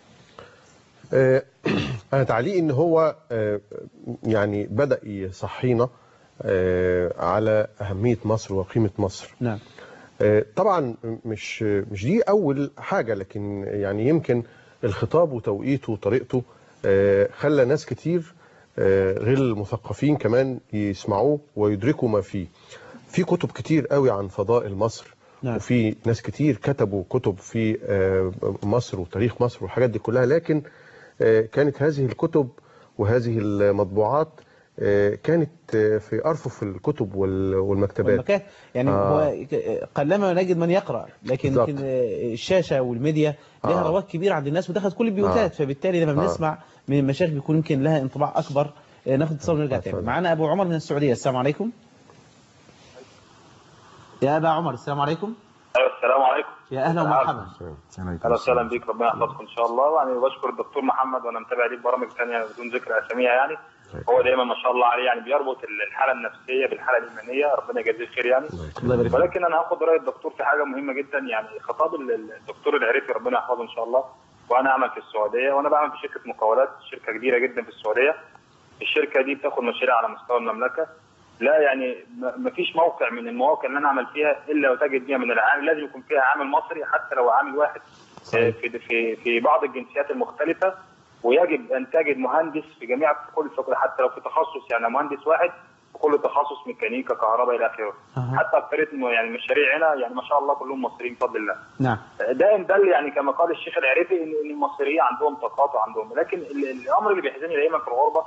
S14: آه، انا تعليقي ان هو آه، يعني بدا يصحينا آه، على اهميه مصر وقيمه مصر
S1: نعم
S14: آه، طبعا مش مش دي اول حاجه لكن يعني يمكن الخطاب وتوقيته وطريقته آه، خلى ناس كتير آه، غير المثقفين كمان يسمعوه ويدركوا ما فيه في كتب كتير قوي عن فضائل مصر
S1: نعم.
S14: وفي ناس كتير كتبوا كتب في آه، مصر وتاريخ مصر والحاجات دي كلها لكن آه، كانت هذه الكتب وهذه المطبوعات آه، كانت آه، في ارفف الكتب وال- والمكتبات
S1: والمكاتب يعني
S14: آه.
S1: هو ك- قلما نجد من يقرا لكن
S14: بالظبط.
S1: يمكن الشاشه والميديا لها
S14: آه.
S1: رواج كبير عند الناس ودخلت كل البيوتات
S14: آه.
S1: فبالتالي لما
S14: آه.
S1: بنسمع من المشايخ بيكون يمكن لها انطباع اكبر آه، ناخد اتصال ونرجع تاني معانا ابو عمر من السعوديه السلام عليكم يا ابا عمر السلام عليكم
S17: ايوه السلام عليكم
S1: يا اهلا ومرحبا
S17: اهلا وسهلا بيك ربنا يحفظكم ان شاء الله يعني بشكر الدكتور محمد وانا متابع ليه برامج ثانيه بدون ذكر اساميها يعني هو دايما ما شاء الله عليه يعني بيربط الحاله النفسيه بالحاله الايمانيه ربنا يجازيه خير يعني
S1: الله يبارك فيك.
S17: ولكن انا هاخد راي الدكتور في حاجه مهمه جدا يعني خطاب ال- الدكتور العريفي ربنا يحفظه ان شاء الله وانا اعمل في السعوديه وانا بعمل في شركه مقاولات شركه كبيره جدا في السعوديه الشركه دي بتاخد مشاريع على مستوى المملكه لا يعني ما فيش موقع من المواقع اللي انا اعمل فيها الا وتجد فيها من العامل لازم يكون فيها عامل مصري حتى لو عامل واحد آه، في في في بعض الجنسيات المختلفه ويجب ان تجد مهندس في جميع في كل فكره حتى لو في تخصص يعني مهندس واحد في كل تخصص ميكانيكا كهرباء الى اخره حتى اكثريه يعني المشاريع هنا يعني ما شاء الله كلهم مصريين بفضل الله
S1: نعم
S17: ده ان دل يعني كما قال الشيخ العريفي ان إن المصريين عندهم طاقات وعندهم لكن ال- الامر اللي بيحزنني دايما في الغربه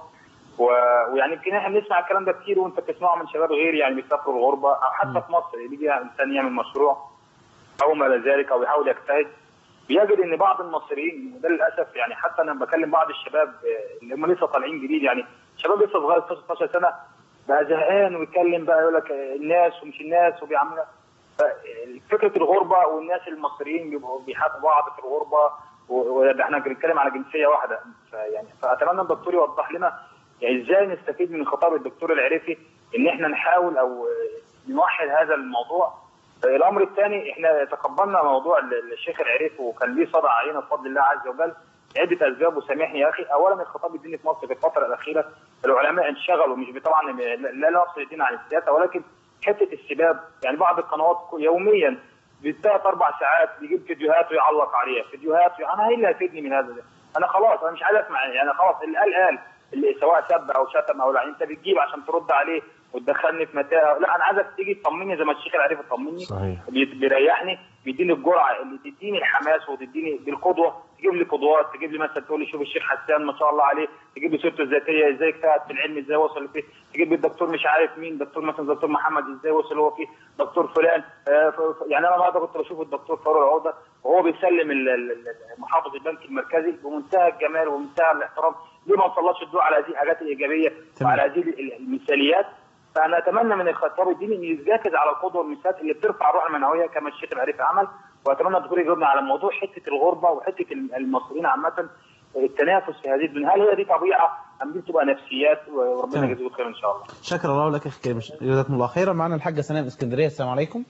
S17: و- ويعني يمكن احنا بنسمع الكلام ده كتير وانت بتسمعه من شباب غير يعني بيسافروا الغربه او حتى في مصر بيجي انسان يعمل مشروع او ما الى ذلك او يحاول يجتهد بيجد ان بعض المصريين وده للاسف يعني حتى انا بكلم بعض الشباب آه، اللي هم لسه طالعين جديد يعني شباب لسه صغير 16 سنه بقى زهقان ويتكلم بقى يقول لك آه، الناس ومش الناس وبيعملوا فكره الغربه والناس المصريين بيبقوا بيحبوا بعض في الغربه و- وده احنا بنتكلم على جنسيه واحده فيعني فاتمنى الدكتور يوضح لنا يعني ازاي نستفيد من خطاب الدكتور العريفي ان احنا نحاول او آه، نوحد هذا الموضوع آه، الامر الثاني احنا تقبلنا موضوع ال- الشيخ العريفي وكان ليه صدى علينا بفضل الله عز وجل عده اسباب وسامحني يا اخي اولا الخطاب الديني في مصر في الفتره الاخيره العلماء انشغلوا مش طبعا لا لا نفصل الدين عن السياسه ولكن حته السباب يعني بعض القنوات يوميا بالثلاث اربع ساعات بيجيب فيديوهات ويعلق عليها فيديوهات انا ايه اللي هيفيدني من هذا انا خلاص انا مش عايز اسمع يعني خلاص اللي قال قال اللي سواء سب او شتم او لا انت بتجيب عشان ترد عليه وتدخلني في متاهه لا انا عايزك تيجي تطمني زي ما الشيخ العريف يطمني
S14: صحيح
S17: بي- بيريحني بيديني الجرعه اللي تديني الحماس وتديني بالقدوه تجيب لي قدوات تجيب لي مثلا تقول لي شوف الشيخ حسان ما شاء الله عليه تجيب لي سيرته الذاتيه ازاي اجتهد في العلم ازاي وصل لفيه تجيب لي الدكتور مش عارف مين دكتور مثلا دكتور محمد ازاي وصل هو فيه دكتور فلان آه، ف- ف- يعني انا النهارده كنت بشوف الدكتور فاروق العوده وهو بيسلم ال- ال- ال- محافظ البنك المركزي بمنتهى الجمال ومنتهى الاحترام ليه ما نسلطش الضوء على هذه الحاجات الايجابيه وعلى هذه ال- ال- المثاليات فانا اتمنى من الخطاب الديني ان يركز على القدوه والمثال اللي بترفع الروح المعنويه كما الشيخ العريفي عمل واتمنى الدكتور يجاوبنا على موضوع حته الغربه وحته المصريين عامه التنافس في هذه الدنيا هل هي دي طبيعه ام دي تبقى نفسيات وربنا
S1: تمام.
S17: يجزيه خير ان شاء الله
S1: شكر الله لك اخي الكريم جزاكم الله خيرا معنا الحاجه سناء من اسكندريه السلام عليكم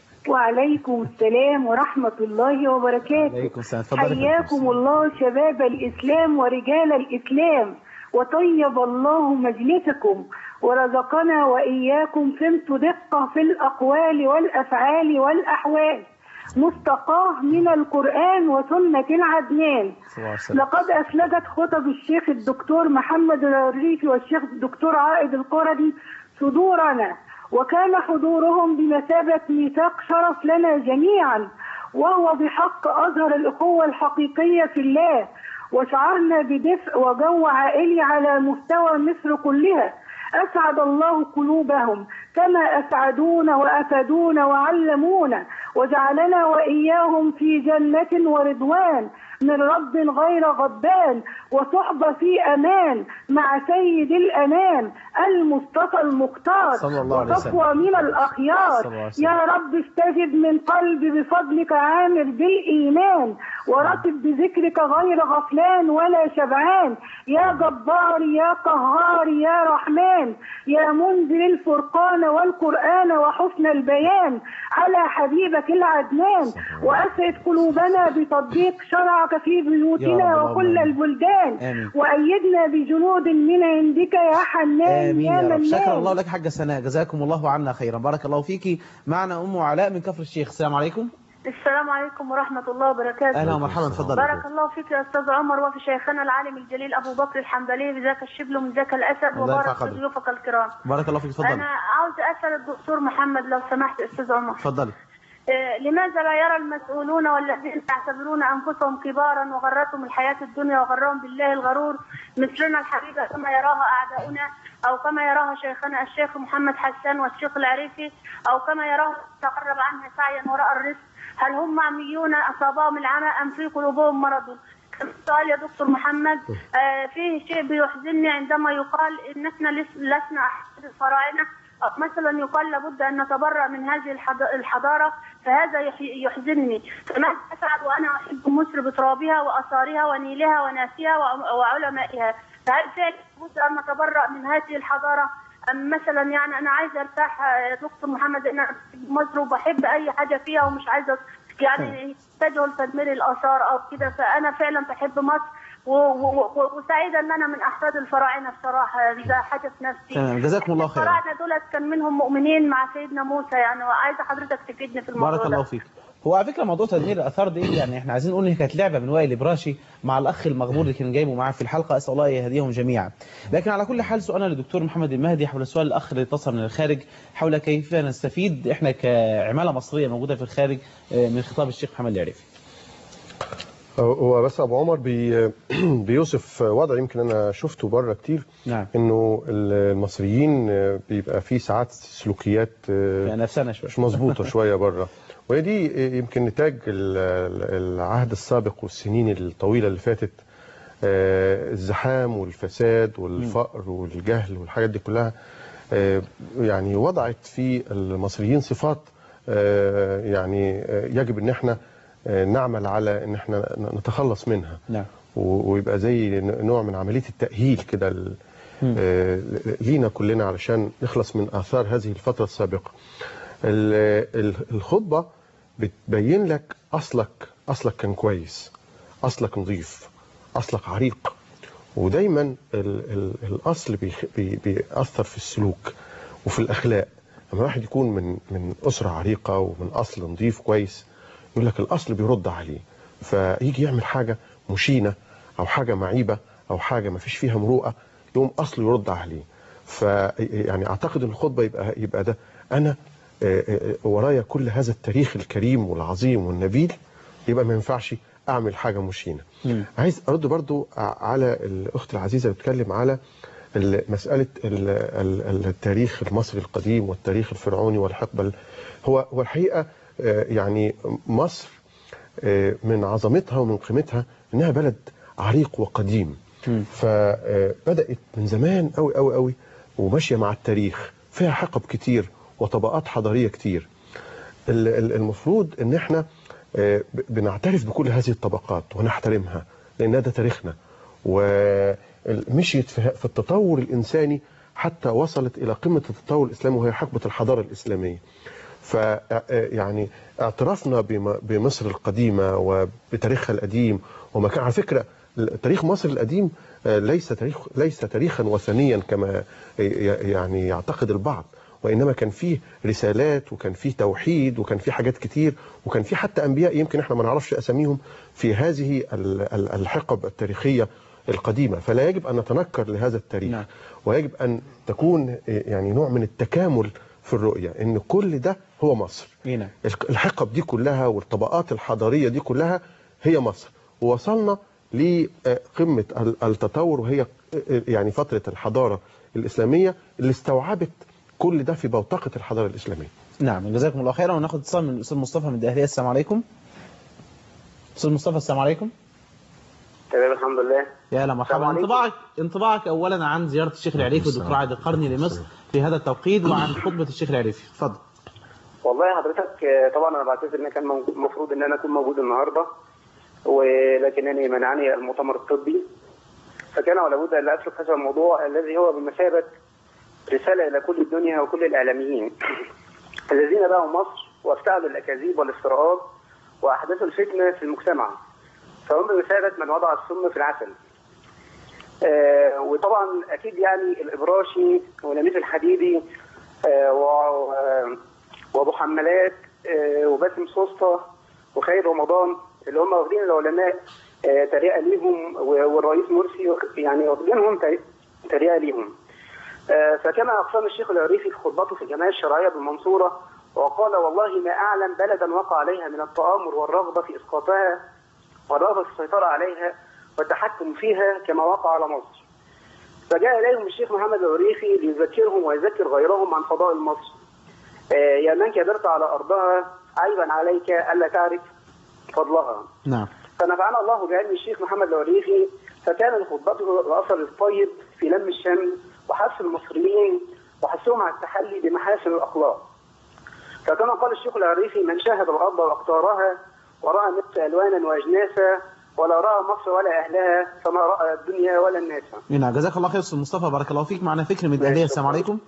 S18: وعليكم السلام ورحمة الله وبركاته
S1: عليكم السلام اتفضلي يا
S18: حياكم الله شباب الإسلام ورجال الإسلام وطيب الله مجلسكم ورزقنا وإياكم فهمت دقة في الأقوال والأفعال والأحوال مستقاه من القرآن وسنة العدنان لقد أفلجت خطب الشيخ الدكتور محمد الريفي والشيخ الدكتور عائد القردي صدورنا وكان حضورهم بمثابة ميثاق شرف لنا جميعا وهو بحق أظهر الأخوة الحقيقية في الله وشعرنا بدفء وجو عائلي على مستوى مصر كلها أسعد الله قلوبهم كما أسعدونا وأفادونا وعلمونا وجعلنا وإياهم في جنة ورضوان من رب غير غضبان وصحبة في أمان مع سيد الأنام المصطفى المختار
S1: صلى الله عليه وسلم.
S18: وصفوة من الأخيار
S1: صلى الله عليه وسلم.
S18: يا رب استجب من قلبي بفضلك عامر بالإيمان ورتب بذكرك غير غفلان ولا شبعان يا جبار يا قهار يا رحمن يا منزل الفرقان والقرآن وحسن البيان على حبيبك العدنان وأسعد قلوبنا بتطبيق شرعك في
S1: يا
S18: بيوتنا
S1: رب
S18: وكل
S1: اللهم
S18: البلدان
S1: آمين.
S18: وأيدنا بجنود من عندك يا حنان
S1: امين
S18: يا
S1: يا رب شكر
S18: منان
S1: الله لك حاجه سناء جزاكم الله عنا خيرا بارك الله فيكي معنا ام علاء من كفر الشيخ السلام عليكم
S10: السلام عليكم ورحمة الله وبركاته
S1: اهلا ومرحبا اتفضلي
S10: بارك الله فيك يا أستاذ عمر وفي شيخنا العالم الجليل أبو بكر الحنبلي بذاك الشبل ومن ذاك الأسد
S1: الله يرفع
S10: وبارك في
S1: قدرك.
S10: ضيوفك الكرام
S1: بارك الله فيك اتفضلي
S10: أنا عاوز أسأل الدكتور محمد لو سمحت أستاذ عمر
S1: اتفضلي
S10: آه، لماذا لا يرى المسؤولون والذين يعتبرون أنفسهم كبارا وغرتهم الحياة الدنيا وغرهم بالله الغرور مثلنا الحبيبة كما يراها أعداؤنا أو كما يراها شيخنا الشيخ محمد حسان والشيخ العريفي أو كما يراها تقرب عنها سعيا وراء الرزق هل هم معميون أصابهم العمى أم في قلوبهم مرض؟ سؤال يا دكتور محمد آه فيه شيء بيحزنني عندما يقال ان احنا لس- لسنا احد الفراعنه مثلا يقال لابد أن نتبرأ من هذه الحض- الحضارة فهذا يح- يحزنني فماذا أفعل وأنا أحب مصر بترابها وآثارها ونيلها وناسها وع- وعلمائها فهل فعلا لابد أن نتبرأ من هذه الحضارة أم مثلا يعني أنا عايزة أرتاح يا دكتور محمد إن أنا بحب مصر وبحب أي حاجة فيها ومش عايزة يعني يتجهوا لتدمير الآثار أو كده فأنا فعلا بحب مصر و- و- و- وسعيدة إن أنا من أحفاد الفراعنة بصراحة ده حاجة في نفسي
S1: تمام جزاكم الله خيرا
S10: الفراعنة دولت كان منهم مؤمنين مع سيدنا موسى يعني وعايزة حضرتك تفيدني في الموضوع
S1: بارك
S10: ده
S1: الله فيك هو على فكره موضوع تدمير الاثار دي يعني احنا عايزين نقول ان كانت لعبه من وائل الابراشي مع الاخ المغمور اللي كان جايبه معاه في الحلقه اسال الله يهديهم جميعا لكن على كل حال سؤالنا للدكتور محمد المهدي حول سؤال الاخ اللي اتصل من الخارج حول كيف نستفيد احنا كعماله مصريه موجوده في الخارج آه، من خطاب الشيخ محمد العريفي
S14: هو بس ابو عمر بي بيوصف وضع يمكن انا شفته بره كتير
S1: نعم
S14: انه المصريين بيبقى في ساعات سلوكيات
S1: نفسنا شويه
S14: مش مظبوطه شويه بره وهي دي يمكن نتاج ال- العهد السابق والسنين الطويله اللي فاتت آه، الزحام والفساد والفقر والجهل والحاجات دي كلها آه، يعني وضعت في المصريين صفات آه، يعني آه، يجب ان احنا آه، نعمل على ان احنا نتخلص منها
S1: نعم
S14: و- ويبقى زي نوع من عمليه التاهيل كده ل- آه، لينا كلنا علشان نخلص من اثار هذه الفتره السابقه. ال- ال- الخطبه بتبين لك اصلك اصلك كان كويس اصلك نظيف اصلك عريق ودايما ال ال الاصل بيخ- بي بيأثر في السلوك وفي الاخلاق لما واحد يكون من من اسره عريقه ومن اصل نظيف كويس يقول لك الاصل بيرد عليه فيجي يعمل حاجه مشينه او حاجه معيبه او حاجه ما فيش فيها مروءه يقوم اصله يرد عليه ف يعني اعتقد ان الخطبه يبقى يبقى ده انا آه، آه، ورايا كل هذا التاريخ الكريم والعظيم والنبيل يبقى ما ينفعش اعمل حاجه مشينه عايز ارد برضو ع- على الاخت العزيزه اللي بتتكلم على ال- مساله ال- ال- التاريخ المصري القديم والتاريخ الفرعوني والحقبه ال- هو هو الحقيقه آه، يعني مصر آه، من عظمتها ومن قيمتها انها بلد عريق وقديم فبدات من زمان قوي قوي قوي وماشيه مع التاريخ فيها حقب كتير وطبقات حضاريه كتير ال- ال- المفروض ان احنا آه، ب- بنعترف بكل هذه الطبقات ونحترمها لان ده تاريخنا ومشيت في في التطور الانساني حتى وصلت الى قمه التطور الاسلامي وهي حقبه الحضاره الاسلاميه. ف يعني اعترافنا بم- بمصر القديمه وبتاريخها القديم وما كان على فكره تاريخ مصر القديم آه، ليس تاريخ ليس تاريخا وثنيا كما ي- يعني يعتقد البعض وانما كان فيه رسالات وكان فيه توحيد وكان فيه حاجات كتير وكان فيه حتى انبياء يمكن احنا ما نعرفش اساميهم في هذه ال- ال- الحقب التاريخيه القديمه فلا يجب ان نتنكر لهذا التاريخ نعم. ويجب ان تكون يعني نوع من التكامل في الرؤيه ان كل ده هو مصر
S1: نعم
S14: الحقب دي كلها والطبقات الحضاريه دي كلها هي مصر ووصلنا لقمه ال- التطور وهي يعني فتره الحضاره الاسلاميه اللي استوعبت كل ده في بوتقه الحضاره الاسلاميه
S1: نعم جزاكم الله خيرا وناخد اتصال من الاستاذ مصطفى من الدقهليه السلام عليكم استاذ مصطفى السلام عليكم
S19: تمام الحمد لله
S1: يا هلا مرحبا
S19: السلام عليكم.
S1: انطباعك انطباعك اولا عن زياره الشيخ العريفي والدكتور عادل القرني لمصر في هذا التوقيت وعن خطبه الشيخ العريفي اتفضل
S19: والله حضرتك آه، طبعا انا بعتذر ان كان مو- المفروض ان انا اكون موجود النهارده ولكنني منعني المؤتمر الطبي فكان ولا بد ان اسلك هذا الموضوع الذي هو بمثابه رساله الى كل الدنيا وكل الاعلاميين الذين باعوا مصر وافتعلوا الاكاذيب والافتراءات واحدثوا الفتنه في المجتمع فهم بمثابه من وضع السم في العسل آه، وطبعا اكيد يعني الابراشي ولميس الحديدي آه، و- و- وابو حمالات آه، وباسم سوسته وخير رمضان اللي هم واخدين العلماء آه، تريقه ليهم و- والرئيس مرسي واخ- يعني واخدينهم تري- تريقه ليهم آه، فكما اقسم الشيخ العريفي في خطبته في الجمعيه الشرعيه بالمنصوره وقال والله ما اعلم بلدا وقع عليها من التامر والرغبه في اسقاطها والرغبه في السيطره عليها والتحكم فيها كما وقع على مصر. فجاء اليهم الشيخ محمد العريفي ليذكرهم ويذكر غيرهم عن فضائل مصر. آه، يا من كبرت على ارضها عيبا عليك الا تعرف فضلها.
S1: نعم
S19: فنفعنا الله بعلم الشيخ محمد العريفي فكان خطبته الاثر الطيب في لم الشمل وحث المصريين وحثهم على التحلي بمحاسن الأخلاق فكما قال الشيخ العريفي من شاهد الأرض واختارها ورأى مصر ألوانا وأجناسا ولا رأى مصر ولا أهلها فما رأى الدنيا ولا الناس
S1: نعم جزاك الله خير استاذ مصطفى بارك الله فيك معنا فكر من الأهلية السلام عليكم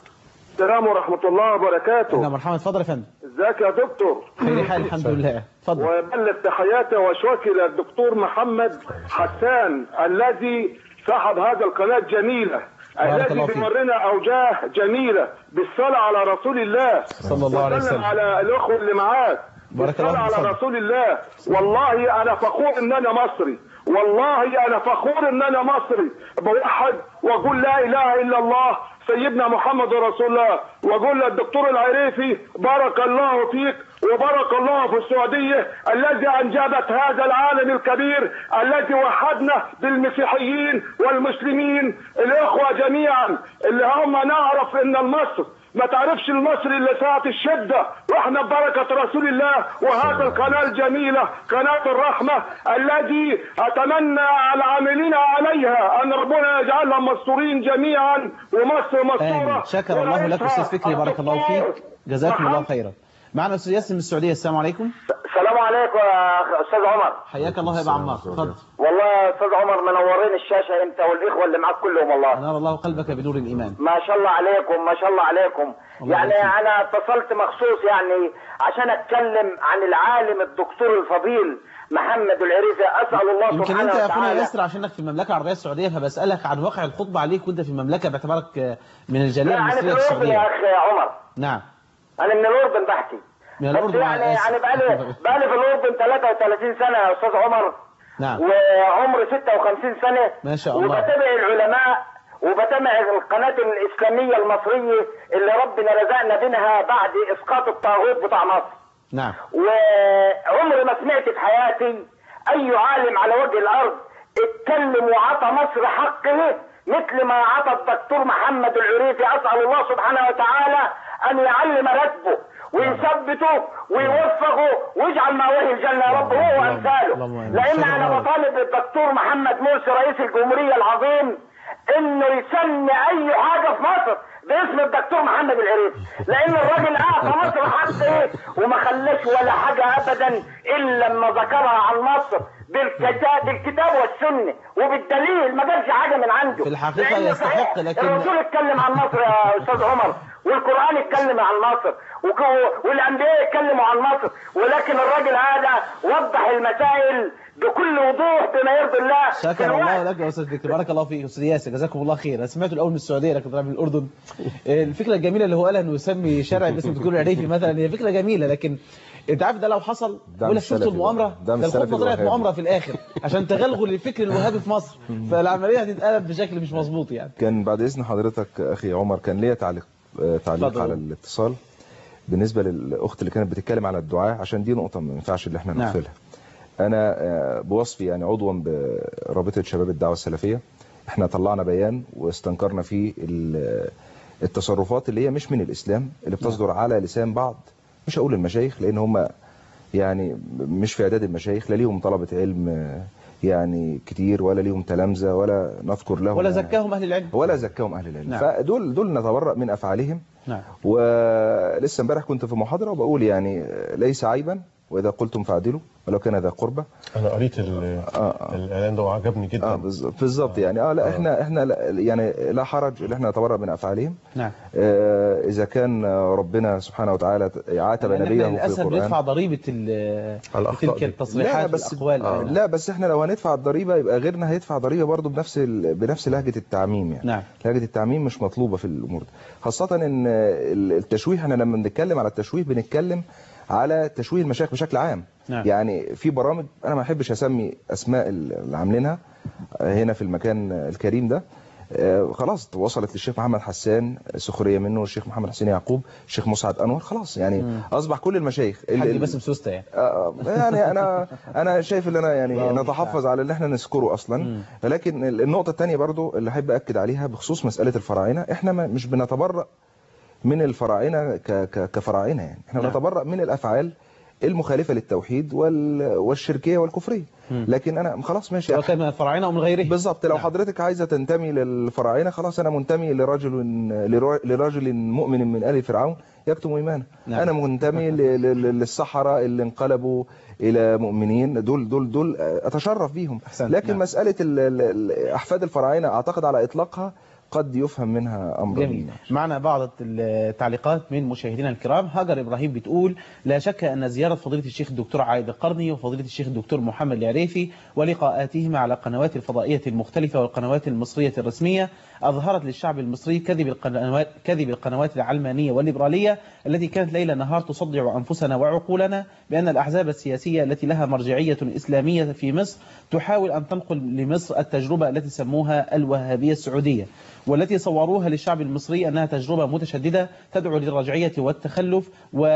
S20: السلام ورحمة الله وبركاته
S1: اهلا مرحبا اتفضل يا فندم
S20: ازيك يا دكتور
S1: خير حال الحمد لله اتفضل
S20: وبلغ تحياتي واشواكي للدكتور محمد حسان الذي صاحب هذا القناة الجميلة
S1: بارك
S20: الذي
S1: الله فيك.
S20: بيمرنا أوجاه جميلة بالصلاة على رسول الله
S1: صلى الله عليه
S20: وسلم
S1: وسلم.
S20: على الأخوة اللي معاك
S1: بارك الله
S20: بالصلاة
S1: فيك.
S20: على
S1: اتفضل.
S20: رسول الله والله أنا فخور إن أنا مصري والله أنا فخور إن أنا مصري بوحد وأقول لا إله إلا الله سيدنا محمد رسول الله وأقول للدكتور العريفي بارك الله فيك وبارك الله في السعودية الذي أنجبت هذا العالم الكبير الذي وحدنا بالمسيحيين والمسلمين الإخوة جميعا اللي هم نعرف إن مصر ما تعرفش المصري اللي ساعة الشدة واحنا ببركة رسول الله وهذا القناة الجميلة قناة الرحمة الذي اتمنى على العاملين عليها ان ربنا يجعلهم مستورين جميعا ومصر مستورة
S1: آمين شكر الله لك أستاذ فكري بارك الله فيك جزاكم الله خيرا معنا أستاذ ياسر من السعودية السلام عليكم
S21: السلام عليكم يا أخ- استاذ عمر
S1: حياك الله يا أبا عمار اتفضل
S21: والله يا استاذ عمر منورين الشاشه انت والاخوه اللي معاك كلهم والله
S1: أنار الله قلبك بنور الإيمان
S21: ما شاء الله عليكم ما شاء الله عليكم
S1: الله
S21: يعني
S1: يبارك فيك.
S21: انا اتصلت مخصوص يعني عشان اتكلم عن العالم الدكتور الفضيل محمد العريزه اسال الله
S1: يمكن
S21: سبحانه
S1: أنت يا أخونا
S21: وتعالى
S1: ياسر عشانك في المملكة العربية السعودية فبسألك عن واقع الخطبة عليك وأنت في المملكة باعتبارك آه، من الجالية
S21: لا انا في
S1: المصرية
S21: الاردن يا
S1: السعودية
S21: اخ عمر
S1: نعم
S21: انا من الاردن بحكي
S1: من
S21: بس
S1: الأردن
S21: يعني
S1: أنا آسف.
S21: يعني بقالي بقالي في الاردن 33 سنه يا استاذ عمر
S1: نعم
S21: وعمري 56 سنه
S1: ما شاء الله
S21: وبتابع العلماء وبتابع القناة الإسلامية المصرية اللي ربنا رزقنا منها بعد إسقاط الطاغوت بتاع مصر
S1: نعم
S21: وعمري ما سمعت في حياتي أي عالم على وجه الأرض اتكلم وعطى مصر حقه مثل ما عطى الدكتور محمد العريفي أسأل الله سبحانه وتعالى أن يعلم ركبه ويثبته ويوفقه ويجعل مأواه الجنة يا رب هو وأمثاله لأن أنا بطالب الدكتور محمد مرسي رئيس الجمهورية العظيم إنه يسمي أي حاجة في مصر باسم الدكتور محمد العريفي لأن الراجل أعطى مصر حقه وما خلاش ولا حاجة أبدا إلا لما ذكرها عن مصر بالكتاب بالكتاب والسنة وبالدليل ما جابش حاجة من عنده
S1: في الحقيقة
S21: لأن
S1: يستحق
S21: صحيح
S1: لكن
S21: الرسول اتكلم عن مصر يا أستاذ عمر والقرآن اتكلم عن مصر وك- والأنبياء اتكلموا عن مصر ولكن الراجل هذا وضح المسائل بكل وضوح بما يرضي الله في
S1: شكر
S21: الوقت
S1: الله لك يا استاذ فكري بارك الله فيك استاذ ياسر جزاكم الله خير انا سمعته الاول من السعوديه لكن طلع من الاردن آه، الفكره الجميله اللي هو قالها انه يسمي شارع باسم الدكتور العريفي مثلا هي فكره جميله لكن انت عارف ده لو حصل
S16: دعم
S1: يقول لك شفتوا
S16: السلفي
S1: المؤامره
S16: بقى. دعم
S1: ده
S16: السلفي
S1: الخطبه طلعت
S16: الوهابي.
S1: مؤامره في الاخر عشان تغلغل الفكر الوهابي في مصر فالعمليه هتتقلب بشكل مش مظبوط يعني
S16: كان بعد اذن حضرتك اخي عمر كان ليا تعليق آه، تعليق
S1: اتفضل.
S16: على الاتصال بالنسبه للاخت اللي كانت بتتكلم على الدعاء عشان دي نقطه ما ينفعش اللي احنا
S1: نعم.
S16: نغفلها انا آه، بوصفي يعني عضوا برابطه شباب الدعوه السلفيه احنا طلعنا بيان واستنكرنا فيه ال- التصرفات اللي هي مش من الاسلام اللي بتصدر على لسان بعض مش هقول المشايخ لان هم يعني مش في اعداد المشايخ لا ليهم طلبه علم آه، يعني كتير ولا ليهم تلامذه ولا نذكر لهم
S1: ولا زكاهم اهل العلم
S16: ولا زكاهم اهل العلم
S1: نعم.
S16: فدول دول نتبرأ من افعالهم
S1: نعم
S16: ولسه امبارح كنت في محاضره وبقول يعني ليس عيبا واذا قلتم فاعدلوا ولو كان ذا قربى
S14: انا قريت ال- الاعلان ده وعجبني جدا
S16: اه بالظبط بالظبط يعني اه لا احنا احنا لا يعني لا حرج ان احنا نتبرأ من افعالهم
S1: نعم
S16: آه اذا كان ربنا سبحانه وتعالى عاتب
S1: لأن
S16: نبيه
S1: احنا
S16: في
S1: للاسف
S16: القران
S1: بندفع ضريبه ال- تلك التصريحات
S16: لا بس
S1: والاقوال
S16: آه لا بس احنا لو هندفع الضريبه يبقى غيرنا هيدفع ضريبه برضه بنفس ال... بنفس لهجه التعميم يعني
S1: نعم
S16: لهجه التعميم مش مطلوبه في الامور دي خاصه ان ال- التشويه احنا لما بنتكلم على التشويه بنتكلم على تشويه المشايخ بشكل عام
S1: نعم.
S16: يعني في برامج انا ما احبش اسمي اسماء اللي عاملينها هنا في المكان الكريم ده آه، خلاص وصلت للشيخ محمد حسان سخريه منه الشيخ محمد حسين يعقوب الشيخ مسعد انور خلاص يعني
S1: مم.
S16: اصبح كل المشايخ ال-
S1: حاج
S16: ال-
S1: باسم سوسته يعني
S16: آه، يعني انا انا شايف ان انا يعني
S1: الله
S16: نتحفظ على اللي احنا نذكره اصلا لكن ال- النقطه الثانيه برضو اللي احب اكد عليها بخصوص مساله الفراعنه احنا ما- مش بنتبرأ من الفراعنه ك- ك- كفراعنه يعني احنا
S1: نعم.
S16: بنتبرأ من الافعال المخالفه للتوحيد وال- والشركيه والكفريه
S1: مم.
S16: لكن انا خلاص ماشي
S1: سواء كان من الفراعنه او من غيره
S16: بالظبط لو حضرتك عايزه تنتمي للفراعنه خلاص انا منتمي لرجل لر- لرجل مؤمن من ال فرعون يكتم ايمانه
S1: نعم.
S16: انا منتمي ل- ل- ل- للسحره اللي انقلبوا الى مؤمنين دول دول دول اتشرف بيهم لكن
S1: نعم.
S16: مساله ال- ال- ال- احفاد الفراعنه اعتقد على اطلاقها قد يفهم منها امر
S1: جميل معنا بعض التعليقات من مشاهدينا الكرام هاجر إبراهيم بتقول لا شك أن زيارة فضيلة الشيخ الدكتور عايد القرني وفضيلة الشيخ الدكتور محمد العريفي ولقاءاتهما على القنوات الفضائية المختلفة والقنوات المصرية الرسمية أظهرت للشعب المصري كذب القنوات, كذب القنوات العلمانية والليبرالية التي كانت ليل نهار تصدع أنفسنا وعقولنا بأن الأحزاب السياسية التي لها مرجعية إسلامية في مصر تحاول أن تنقل لمصر التجربة التي سموها الوهابية السعودية والتي صوروها للشعب المصري أنها تجربة متشددة تدعو للرجعية والتخلف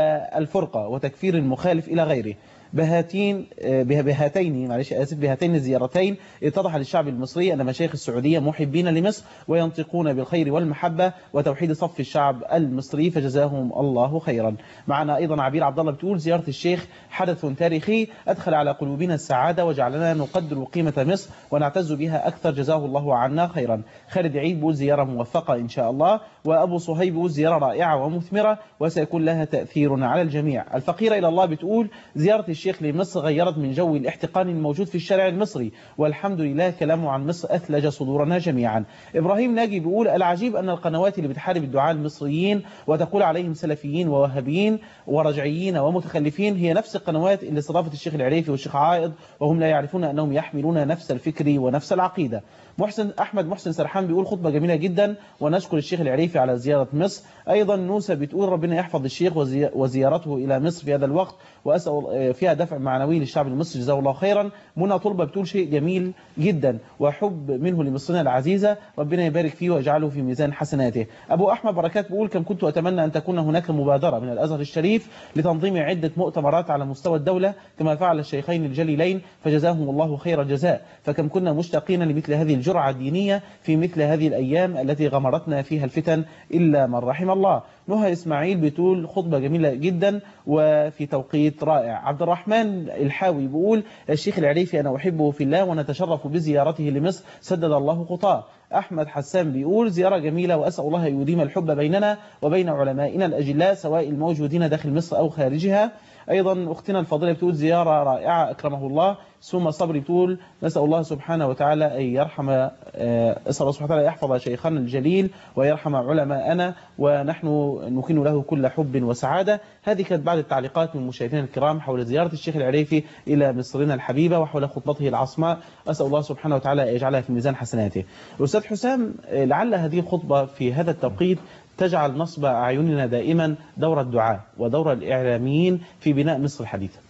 S1: والفرقة وتكفير المخالف إلى غيره بهاتين به- بهاتين معلش اسف بهاتين الزيارتين اتضح للشعب المصري ان مشايخ السعوديه محبين لمصر وينطقون بالخير والمحبه وتوحيد صف الشعب المصري فجزاهم الله خيرا. معنا ايضا عبير عبد الله بتقول زياره الشيخ حدث تاريخي ادخل على قلوبنا السعاده وجعلنا نقدر قيمه مصر ونعتز بها اكثر جزاه الله عنا خيرا. خالد عيد بيقول زياره موفقه ان شاء الله وابو صهيب بيقول زياره رائعه ومثمره وسيكون لها تاثير على الجميع. الفقيره الى الله بتقول زياره الشيخ لمصر غيرت من جو الاحتقان الموجود في الشارع المصري والحمد لله كلامه عن مصر أثلج صدورنا جميعا إبراهيم ناجي بيقول العجيب أن القنوات اللي بتحارب الدعاة المصريين وتقول عليهم سلفيين ووهابيين ورجعيين ومتخلفين هي نفس القنوات اللي استضافت الشيخ العريفي والشيخ عائض وهم لا يعرفون أنهم يحملون نفس الفكر ونفس العقيدة محسن أحمد محسن سرحان بيقول خطبة جميلة جدا ونشكر الشيخ العريفي على زيارة مصر أيضا نوسة بتقول ربنا يحفظ الشيخ وزي- وزيارته إلى مصر في هذا الوقت وأسأل فيها دفع معنوي للشعب المصري جزاه الله خيرا منى طلبة بتقول شيء جميل جدا وحب منه لمصرنا العزيزة ربنا يبارك فيه ويجعله في ميزان حسناته أبو أحمد بركات بيقول كم كنت أتمنى أن تكون هناك مبادرة من الأزهر الشريف لتنظيم عدة مؤتمرات على مستوى الدولة كما فعل الشيخين الجليلين فجزاهم الله خير الجزاء فكم كنا مشتاقين لمثل هذه الجرعة الدينية في مثل هذه الأيام التي غمرتنا فيها الفتن إلا من رحم الله نهى إسماعيل بتقول خطبة جميلة جدا وفي توقيت رائع عبد الرحمن الحاوي بيقول الشيخ العريفي أنا أحبه في الله ونتشرف بزيارته لمصر سدد الله خطاه أحمد حسان بيقول زيارة جميلة وأسأل الله أن يديم الحب بيننا وبين علمائنا الأجلاء سواء الموجودين داخل مصر أو خارجها أيضا أختنا الفاضلة بتقول زيارة رائعة أكرمه الله ثم صبري بتقول نسأل الله سبحانه وتعالى أن يرحم آه، أسأل الله سبحانه وتعالى يحفظ شيخنا الجليل ويرحم علماءنا ونحن نكن له كل حب وسعادة هذه كانت بعض التعليقات من مشاهدينا الكرام حول زيارة الشيخ العريفي إلى مصرنا الحبيبة وحول خطبته العصماء أسأل الله سبحانه وتعالى أن يجعلها في ميزان حسناته أستاذ حسام آه، لعل هذه الخطبة في هذا التوقيت تجعل نصب أعيننا دائما دور الدعاء ودور الإعلاميين في بناء مصر الحديثة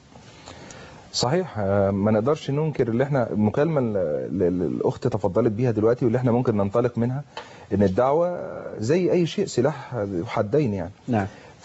S16: صحيح آه، ما نقدرش ننكر اللي احنا المكالمه اللي اللي الاخت تفضلت بيها دلوقتي واللي احنا ممكن ننطلق منها ان الدعوه زي اي شيء سلاح ذو حدين يعني
S1: نعم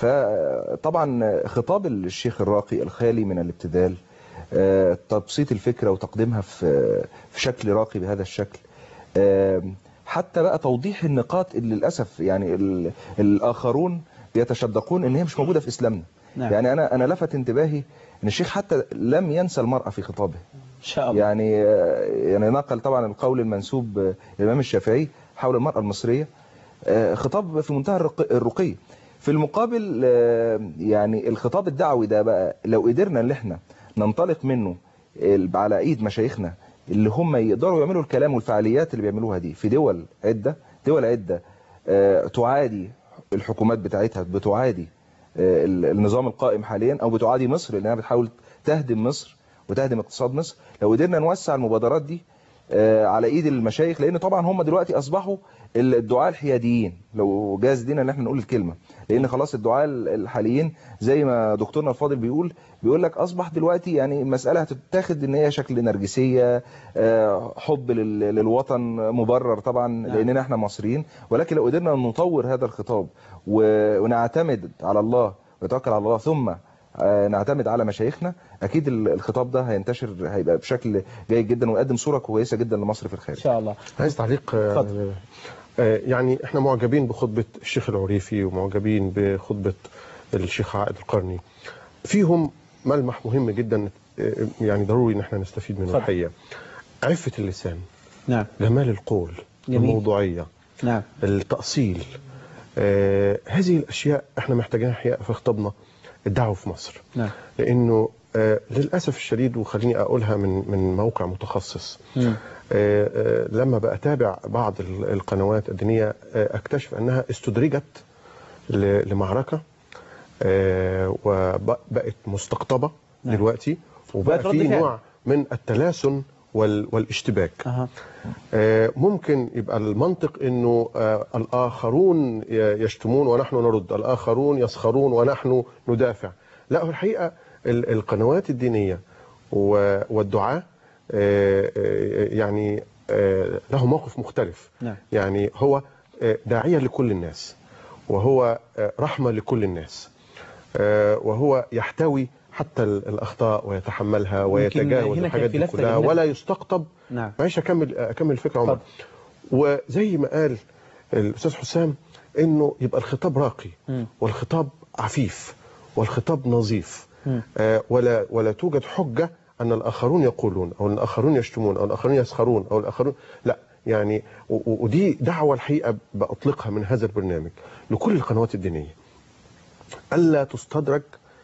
S16: فطبعا خطاب الشيخ الراقي الخالي من الابتذال آه، تبسيط الفكره وتقديمها في في شكل راقي بهذا الشكل آه، حتى بقى توضيح النقاط اللي للاسف يعني ال- الاخرون بيتشدقون ان هي مش موجوده في اسلامنا
S1: نعم.
S16: يعني انا انا لفت انتباهي ان الشيخ حتى لم ينسى المراه في خطابه
S1: إن شاء الله
S16: يعني آه، يعني نقل طبعا القول المنسوب آه، للامام الشافعي حول المراه المصريه آه، خطاب في منتهى الرق- الرقي في المقابل آه، يعني الخطاب الدعوي ده بقى لو قدرنا ان احنا ننطلق منه ال- على ايد مشايخنا اللي هم يقدروا يعملوا الكلام والفعاليات اللي بيعملوها دي في دول عده دول عده آه، تعادي الحكومات بتاعتها بتعادي آه، ال- النظام القائم حاليا او بتعادي مصر لانها بتحاول تهدم مصر وتهدم اقتصاد مصر لو قدرنا نوسع المبادرات دي آه، على ايد المشايخ لان طبعا هم دلوقتي اصبحوا الدعاة الحياديين لو جاز لينا ان احنا نقول الكلمه لان خلاص الدعاة الحاليين زي ما دكتورنا الفاضل بيقول بيقول لك اصبح دلوقتي يعني المساله هتتاخد ان هي شكل نرجسيه آه، حب لل- للوطن مبرر طبعا لاننا احنا مصريين ولكن لو قدرنا نطور هذا الخطاب و- ونعتمد على الله ونتوكل على الله ثم آه، نعتمد على مشايخنا اكيد ال- الخطاب ده هينتشر هيبقى بشكل جيد جدا ويقدم صوره كويسه جدا لمصر في الخارج
S1: ان شاء الله
S14: عايز تعليق آه، آه، يعني احنا معجبين بخطبة الشيخ العريفي ومعجبين بخطبة الشيخ عائد القرني فيهم ملمح مهم جدا آه، يعني ضروري ان احنا نستفيد منه
S1: اتفضل.
S14: الحقيقه عفه اللسان
S1: نعم
S14: جمال القول
S1: جميل.
S14: الموضوعيه
S1: نعم
S14: التأصيل آه هذه الأشياء احنا محتاجينها الحقيقة في خطابنا الدعوة في مصر
S1: نعم
S14: لأنه آه للأسف الشديد وخليني أقولها من من موقع متخصص
S1: مم.
S14: آه آه لما بأتابع بعض ال- القنوات الدينية آه أكتشف أنها استدرجت ل- لمعركة آه وبقت مستقطبة
S1: نعم. بقت
S14: دلوقتي وبقى
S1: رد
S14: في
S1: فعل.
S14: نوع من التلاسن وال- والاشتباك
S1: أها.
S14: آه، ممكن يبقى المنطق انه آه، الاخرون ي- يشتمون ونحن نرد الاخرون يسخرون ونحن ندافع لا هو الحقيقه ال- القنوات الدينيه و- والدعاة آه، آه، يعني آه، له موقف مختلف
S1: نعم
S14: يعني هو آه، داعية لكل الناس وهو آه، رحمة لكل الناس آه، وهو يحتوي حتى ال- الأخطاء ويتحملها ويتجاوز
S1: هنا كان
S14: الحاجات
S1: في
S14: دي
S1: لفتة
S14: كلها
S1: جميلة.
S14: ولا يستقطب
S1: نعم
S14: معلش أكمل أكمل الفكرة عمر وزي ما قال الأستاذ حسام إنه يبقى الخطاب راقي
S1: مم.
S14: والخطاب عفيف والخطاب نظيف
S1: مم.
S14: آه، ولا ولا توجد حجة أن الآخرون يقولون أو أن الآخرون يشتمون أو الآخرون يسخرون أو الآخرون لا يعني و- و- ودي دعوة الحقيقة بأطلقها من هذا البرنامج لكل القنوات الدينية ألا تستدرج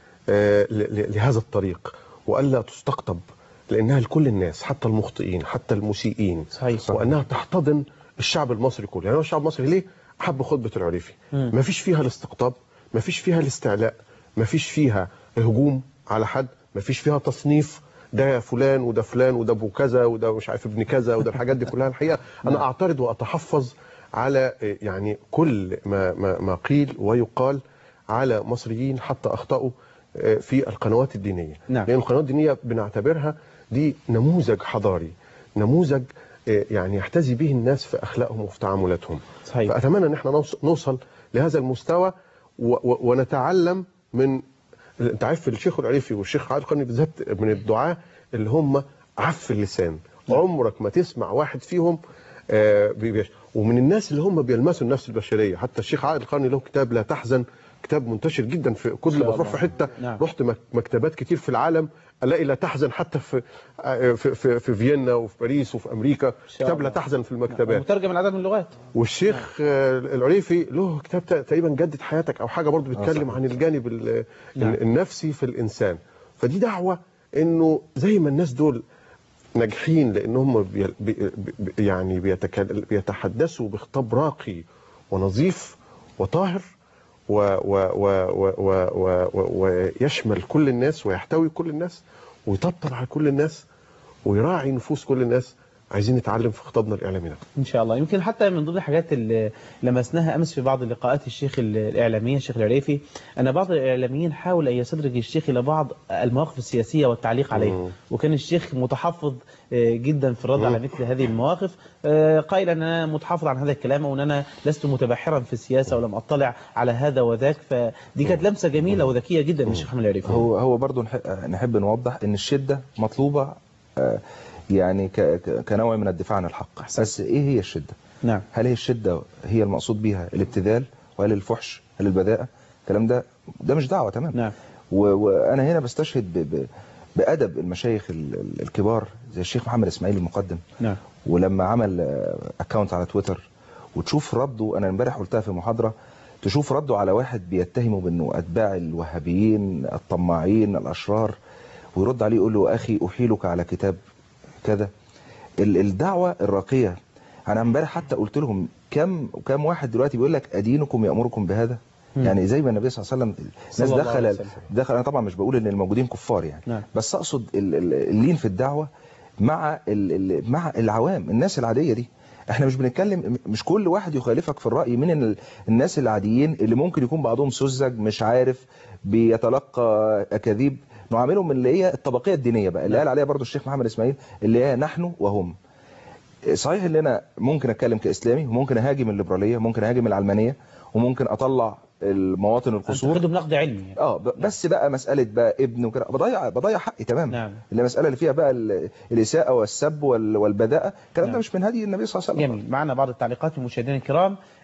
S14: آه، ل- ل- لهذا الطريق وألا تستقطب لأنها لكل الناس حتى المخطئين حتى المسيئين
S1: صحيح.
S14: وأنها تحتضن الشعب المصري كله يعني هو الشعب المصري ليه حب خطبة العريفي
S1: مم.
S14: ما فيش فيها الاستقطاب ما فيش فيها الاستعلاء ما فيش فيها هجوم على حد ما فيش فيها تصنيف ده فلان وده فلان وده ابو كذا وده مش عارف ابن كذا وده الحاجات دي كلها الحقيقه انا اعترض واتحفظ على آه، يعني كل ما ما ما قيل ويقال على مصريين حتى اخطاوا آه، في القنوات الدينيه
S1: نعم.
S14: لان القنوات الدينيه بنعتبرها دي نموذج حضاري نموذج آه، يعني يحتذي به الناس في اخلاقهم وفي تعاملاتهم
S1: صحيح.
S14: فاتمنى ان احنا نوص- نوصل لهذا المستوى و- و- ونتعلم من انت عارف الشيخ العريفي والشيخ عادل قرني بالذات من الدعاة اللي هم عف اللسان عمرك ما تسمع واحد فيهم آه، بيبيش ومن الناس اللي هم بيلمسوا النفس البشريه حتى الشيخ عادل قرني له كتاب لا تحزن كتاب منتشر جدا في كل
S1: شاء
S14: ما تروح
S1: الله.
S14: في حته
S1: نعم.
S14: رحت مك- مكتبات كتير في العالم الاقي لا تحزن حتى في آه، في في, في فيينا وفي باريس وفي امريكا
S1: شاء
S14: كتاب لا
S1: الله.
S14: تحزن في المكتبات
S1: مترجم من عدد من اللغات
S14: والشيخ آه، العريفي له كتاب ت- تقريبا جدد حياتك او حاجه برضو بيتكلم
S16: صحيح.
S14: عن الجانب ال-
S1: نعم.
S14: النفسي في الانسان فدي دعوه انه زي ما الناس دول ناجحين لانهم بي بي بي- يعني بيتكل- بيتحدثوا بخطاب راقي ونظيف وطاهر و و و و و و و ويشمل كل الناس ويحتوي كل الناس ويطبطب على كل الناس ويراعي نفوس كل الناس عايزين نتعلم في خطابنا الاعلامي ده
S1: ان شاء الله يمكن حتى من ضمن الحاجات اللي لمسناها امس في بعض اللقاءات الشيخ ال- الاعلاميه الشيخ العريفي ان بعض الاعلاميين حاول ان يستدرج الشيخ الى بعض المواقف السياسيه والتعليق عليه
S14: مم.
S1: وكان الشيخ متحفظ آه، جدا في الرد
S14: مم.
S1: على مثل هذه المواقف آه، قائلا ان انا متحفظ عن هذا الكلام وان انا لست متبحرا في السياسه ولم اطلع على هذا وذاك فدي كانت لمسه جميله وذكيه جدا من الشيخ محمد العريفي
S16: هو هو برضه نح- نحب نوضح ان الشده مطلوبه آه، يعني ك- ك- كنوع من الدفاع عن الحق بس ايه هي الشده
S1: نعم
S16: هل هي الشده هي المقصود بيها الابتذال وهل الفحش هل البذاءه الكلام ده ده مش دعوه تمام
S1: نعم
S16: و- وانا هنا بستشهد ب- ب- بادب المشايخ ال- ال- الكبار زي الشيخ محمد اسماعيل المقدم
S1: نعم
S16: ولما عمل اكونت على تويتر وتشوف رده انا امبارح قلتها في محاضره تشوف رده على واحد بيتهمه بانه اتباع الوهابيين الطماعين الاشرار ويرد عليه يقول له اخي احيلك على كتاب كذا ال- الدعوه الراقيه انا امبارح حتى قلت لهم كم كم واحد دلوقتي بيقول لك ادينكم يامركم بهذا
S1: مم.
S16: يعني زي ما النبي صلى الله عليه وسلم
S1: صلى
S16: الناس
S1: الله عليه
S16: دخل
S1: وسلم.
S16: دخل انا طبعا مش بقول ان الموجودين كفار يعني
S1: نعم.
S16: بس اقصد ال- ال- اللين في الدعوه مع ال- ال- مع العوام الناس العاديه دي احنا مش بنتكلم مش كل واحد يخالفك في الراي من ال- الناس العاديين اللي ممكن يكون بعضهم سذج مش عارف بيتلقى اكاذيب نعاملهم من اللي هي الطبقيه الدينيه بقى اللي قال عليها برضو الشيخ محمد اسماعيل اللي هي نحن وهم صحيح ان انا ممكن اتكلم كاسلامي وممكن اهاجم الليبراليه ممكن اهاجم العلمانيه وممكن اطلع المواطن القصور
S1: انتقدوا بنقد علمي يعني.
S16: اه ب- بس بقى مساله بقى ابن وكده بضيع بضيع حقي تمام
S1: نعم.
S16: اللي المساله اللي فيها بقى ال- الاساءه والسب وال- والبذاءه الكلام
S1: نعم.
S16: ده مش من هدي النبي صلى الله عليه وسلم
S1: جميل معنا بعض التعليقات من المشاهدين الكرام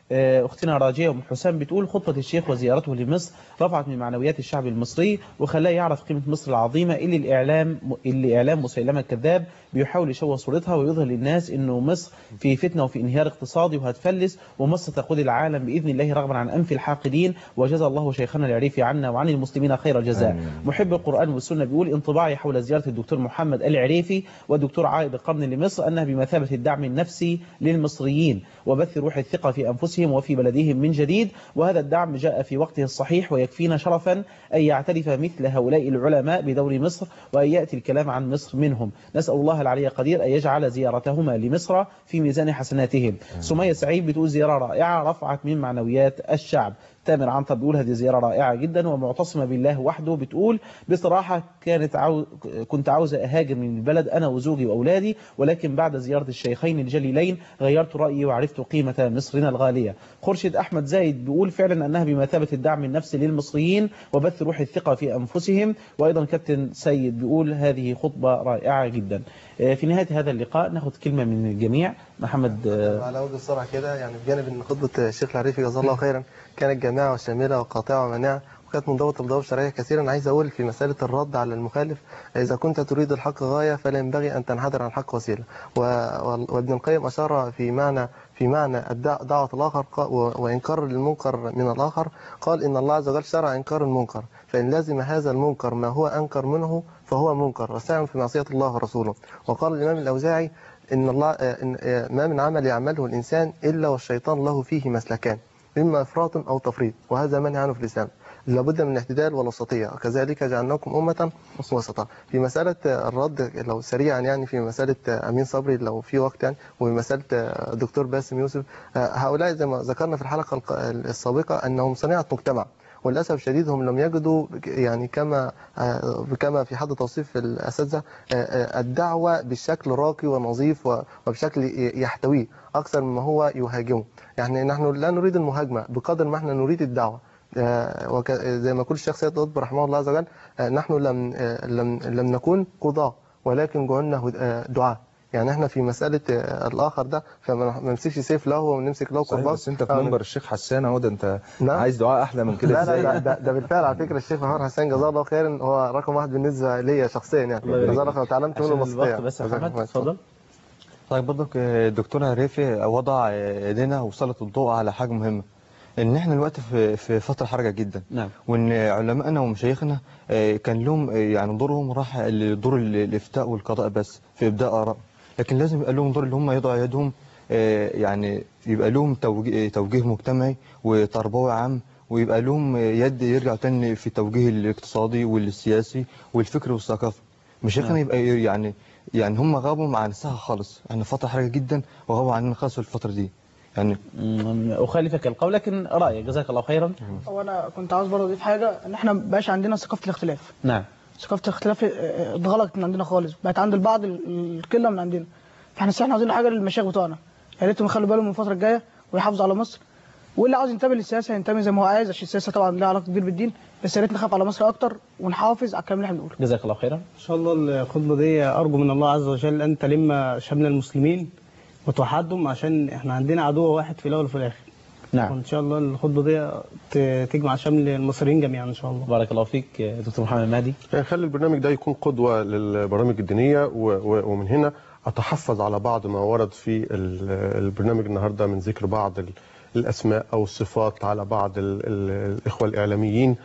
S1: آه، اختنا راجيه ام حسام بتقول خطبه الشيخ وزيارته لمصر رفعت من معنويات الشعب المصري وخلاه يعرف قيمه مصر العظيمه اللي الاعلام اللي اعلام مسيلمه الكذاب بيحاول يشوه صورتها ويظهر للناس انه مصر في فتنه وفي انهيار اقتصادي وهتفلس ومصر تقود العالم باذن الله رغما عن انف الحاقدين وجزا الله شيخنا العريفي عنا وعن المسلمين خير الجزاء محب القران والسنه بيقول انطباعي حول زياره الدكتور محمد العريفي والدكتور عائد القرن لمصر انها بمثابه الدعم النفسي للمصريين وبث روح الثقه في انفسهم وفي بلدهم من جديد وهذا الدعم جاء في وقته الصحيح ويكفينا شرفا ان يعترف مثل هؤلاء العلماء بدور مصر وان ياتي الكلام عن مصر منهم نسال الله العلي قدير ان يجعل زيارتهما لمصر في ميزان حسناتهم سميه سعيد بتقول زياره رائعه رفعت من معنويات الشعب تامر عنتر بيقول هذه زيارة رائعة جدا ومعتصمة بالله وحده بتقول بصراحة كانت عاو... كنت عاوزة أهاجر من البلد أنا وزوجي وأولادي ولكن بعد زيارة الشيخين الجليلين غيرت رأيي وعرفت قيمة مصرنا الغالية خرشد أحمد زايد بيقول فعلا أنها بمثابة الدعم النفسي للمصريين وبث روح الثقة في أنفسهم وأيضا كابتن سيد بيقول هذه خطبة رائعة جدا آه، في نهاية هذا اللقاء ناخذ كلمة من الجميع محمد آه،
S12: على وجه السرعة كده يعني بجانب ان خطبة الشيخ العريفي جزاه الله خيرا كانت جامعة وشاملة وقاطعة ومانعة وكانت منضبطة بضوابط شرعية كثيرا عايز أقول في مسألة الرد على المخالف إذا كنت تريد الحق غاية فلا ينبغي أن تنحدر عن الحق وسيلة و- و- وابن القيم أشار في معنى في معنى الدع- دعوة الآخر قا- و- وإنكار المنكر من الآخر قال إن الله عز وجل شرع إنكار المنكر فإن لازم هذا المنكر ما هو أنكر منه فهو منكر وسعي في معصية الله ورسوله وقال الإمام الأوزاعي إن الله آه، إن آه، ما من عمل يعمله الإنسان إلا والشيطان له فيه مسلكان إما إفراط أو تفريط وهذا منهي عنه في الإسلام لابد من الاعتدال والوسطية كذلك جعلناكم أمة وسطا في مسألة الرد لو سريعا يعني في مسألة أمين صبري لو في وقت يعني ومسألة دكتور باسم يوسف هؤلاء زي ما ذكرنا في الحلقة الق- السابقة أنهم صناعة مجتمع وللاسف الشديد هم لم يجدوا يعني كما آه، كما في حد توصيف الاساتذه آه، آه، الدعوه بشكل راقي ونظيف و- وبشكل ي- يحتويه اكثر مما هو يهاجمه يعني نحن لا نريد المهاجمه بقدر ما احنا نريد الدعوه آه، وك- زي ما يقول الشيخ سيد قطب رحمه الله عز وجل آه، نحن لم آه، لم لم نكن قضاة ولكن جعلنا هد- آه، دعاة يعني احنا في مسألة آه، الآخر ده فما ما نمسكش سيف له ونمسك له
S16: صحيح
S12: قربان
S16: بس انت في
S12: أو
S16: منبر الشيخ حسان اهو ده انت
S12: نعم.
S16: عايز دعاء احلى من كده
S12: لا
S16: ازاي
S12: لا لا ده, ده بالفعل على فكره الشيخ محمد حسين جزاه الله خيرا هو رقم واحد بالنسبه ليا شخصيا يعني
S1: الله يبارك
S12: جزاه الله
S1: فيك.
S12: خير وتعلمت منه
S1: عشان
S12: الوسطيه
S1: الوقت بس يا محمد اتفضل
S11: طيب برضك آه، الدكتور عريفي وضع آه، ايدينا وسلط الضوء على حاجه مهمه ان احنا دلوقتي في في فتره حرجه جدا
S1: نعم
S11: وان علمائنا ومشايخنا آه، كان لهم آه، يعني دورهم راح لدور ال- الافتاء والقضاء بس في ابداء اراء لكن لازم يبقى لهم دور اللي هم يضعوا يدهم آه، يعني يبقى لهم توجيه, توجيه مجتمعي وتربوي عام ويبقى لهم يد يرجعوا تاني في التوجيه الاقتصادي والسياسي والفكري والثقافي مشايخنا
S1: نعم.
S11: يبقى يعني يعني هم غابوا عن الساحه خالص يعني فتره حرجه جدا وغابوا عننا خالص في الفتره دي يعني
S1: أخالفك القول لكن رأيك جزاك الله خيرا
S15: هو انا كنت عاوز برضه اضيف حاجه ان احنا مبقاش عندنا ثقافه الاختلاف
S1: نعم
S15: ثقافه الاختلاف اه، اتغلقت من عندنا خالص بقت عند البعض ال- القله من عندنا فاحنا احنا عاوزين حاجه للمشايخ بتوعنا يا ريتهم يخلوا بالهم من الفتره الجايه ويحافظوا على مصر واللي عاوز ينتمي للسياسه ينتمي زي ما هو عايز عشان السياسه طبعا لها علاقه كبير بالدين بس يا ريت نخاف على مصر اكتر ونحافظ على الكلام اللي احنا بنقوله
S1: جزاك الله خيرا
S13: ان شاء الله الخطبه دي ارجو من الله عز وجل ان تلم شمل المسلمين وتوحدهم عشان احنا عندنا عدو واحد في الاول وفي الاخر
S1: نعم
S13: وان شاء الله الخطبه دي ت- تجمع شمل المصريين جميعا ان شاء الله
S1: بارك الله فيك دكتور محمد مهدي
S14: يعني خلي البرنامج ده يكون قدوة للبرامج الدينية و- و- ومن هنا أتحفظ على بعض ما ورد في ال- البرنامج النهاردة من ذكر بعض ال- الأسماء أو الصفات على بعض ال- ال- الإخوة الإعلاميين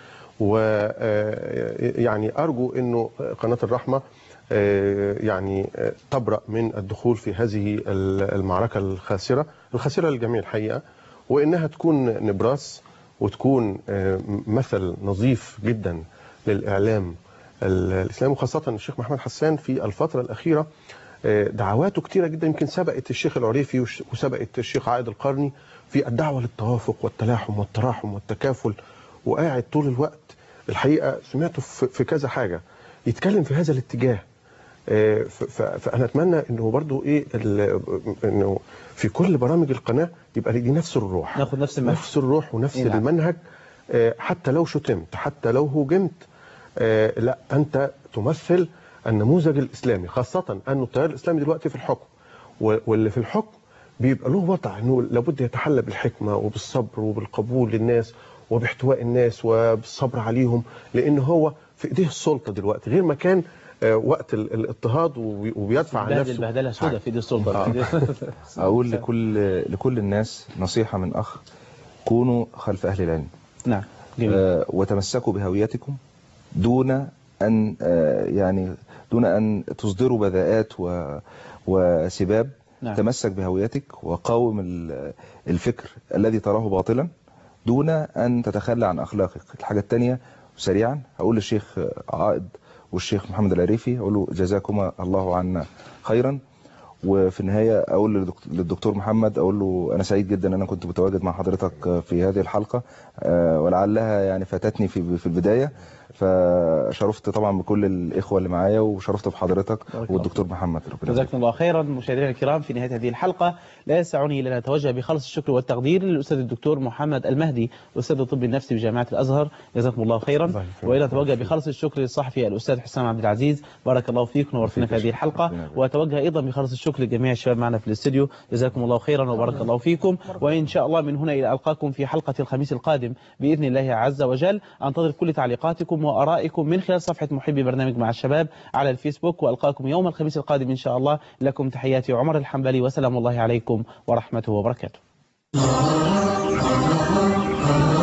S14: ويعني أرجو أنه قناة الرحمة آه، يعني آه، تبرأ من الدخول في هذه ال- المعركة الخاسرة الخاسرة للجميع الحقيقة وإنها تكون نبراس وتكون آه، مثل نظيف جدا للإعلام ال- الإسلامي وخاصة الشيخ محمد حسان في الفترة الأخيرة آه، دعواته كتيرة جدا يمكن سبقت الشيخ العريفي وش- وسبقت الشيخ عائد القرني في الدعوة للتوافق والتلاحم والتراحم والتكافل وقاعد طول الوقت الحقيقة سمعته في في كذا حاجة يتكلم في هذا الاتجاه آه، ف- ف- فانا اتمنى انه برضو ايه ال- انه في كل برامج القناه يبقى دي نفس الروح
S1: ناخد نفس المنهج
S14: نفس الروح ونفس
S1: إيه نعم.
S14: المنهج آه، حتى لو شتمت حتى لو هوجمت آه، لا انت تمثل النموذج الاسلامي خاصه ان التيار الاسلامي دلوقتي في الحكم و- واللي في الحكم بيبقى له وضع انه لابد يتحلى بالحكمه وبالصبر وبالقبول للناس وباحتواء الناس وبالصبر عليهم لان هو في ايديه السلطه دلوقتي غير ما كان آه، وقت ال- الاضطهاد وبي- وبيدفع عن
S1: بهدل
S14: نفسه
S1: بهدله سودة في دي السلطه
S16: اقول لكل لكل الناس نصيحه من اخ كونوا خلف اهل العلم
S1: نعم
S16: آه، وتمسكوا بهويتكم دون ان آه، يعني دون ان تصدروا بذاءات و وسباب
S1: نعم.
S16: تمسك بهويتك وقاوم ال- الفكر الذي تراه باطلا دون ان تتخلى عن اخلاقك الحاجه الثانيه سريعا هقول للشيخ عائد والشيخ محمد العريفي اقول له جزاكما الله عنا خيرا وفي النهايه اقول للدكت- للدكتور محمد اقول له انا سعيد جدا ان انا كنت متواجد مع حضرتك في هذه الحلقه آه، ولعلها يعني فاتتني في في البدايه فشرفت طبعا بكل الاخوه اللي معايا وشرفت بحضرتك والدكتور محمد ربنا يبارك
S1: جزاكم الله خيرا مشاهدينا الكرام في نهايه هذه الحلقه لا يسعني الا ان اتوجه بخلص الشكر والتقدير للاستاذ الدكتور محمد المهدي استاذ الطب النفسي بجامعه الازهر جزاكم الله خيرا والى اتوجه بخلص الشكر للصحفي الاستاذ حسام عبد العزيز بارك الله فيك نورتنا في هذه الحلقه واتوجه ايضا بخلص الشكر لجميع الشباب معنا في الاستديو جزاكم الله خيرا وبارك الله فيكم وان شاء الله من هنا الى القاكم في حلقه الخميس القادم باذن الله عز وجل انتظر كل تعليقاتكم وارائكم من خلال صفحه محبي برنامج مع الشباب على الفيسبوك والقاكم يوم الخميس القادم ان شاء الله لكم تحياتي عمر الحنبلي وسلام الله عليكم ورحمته وبركاته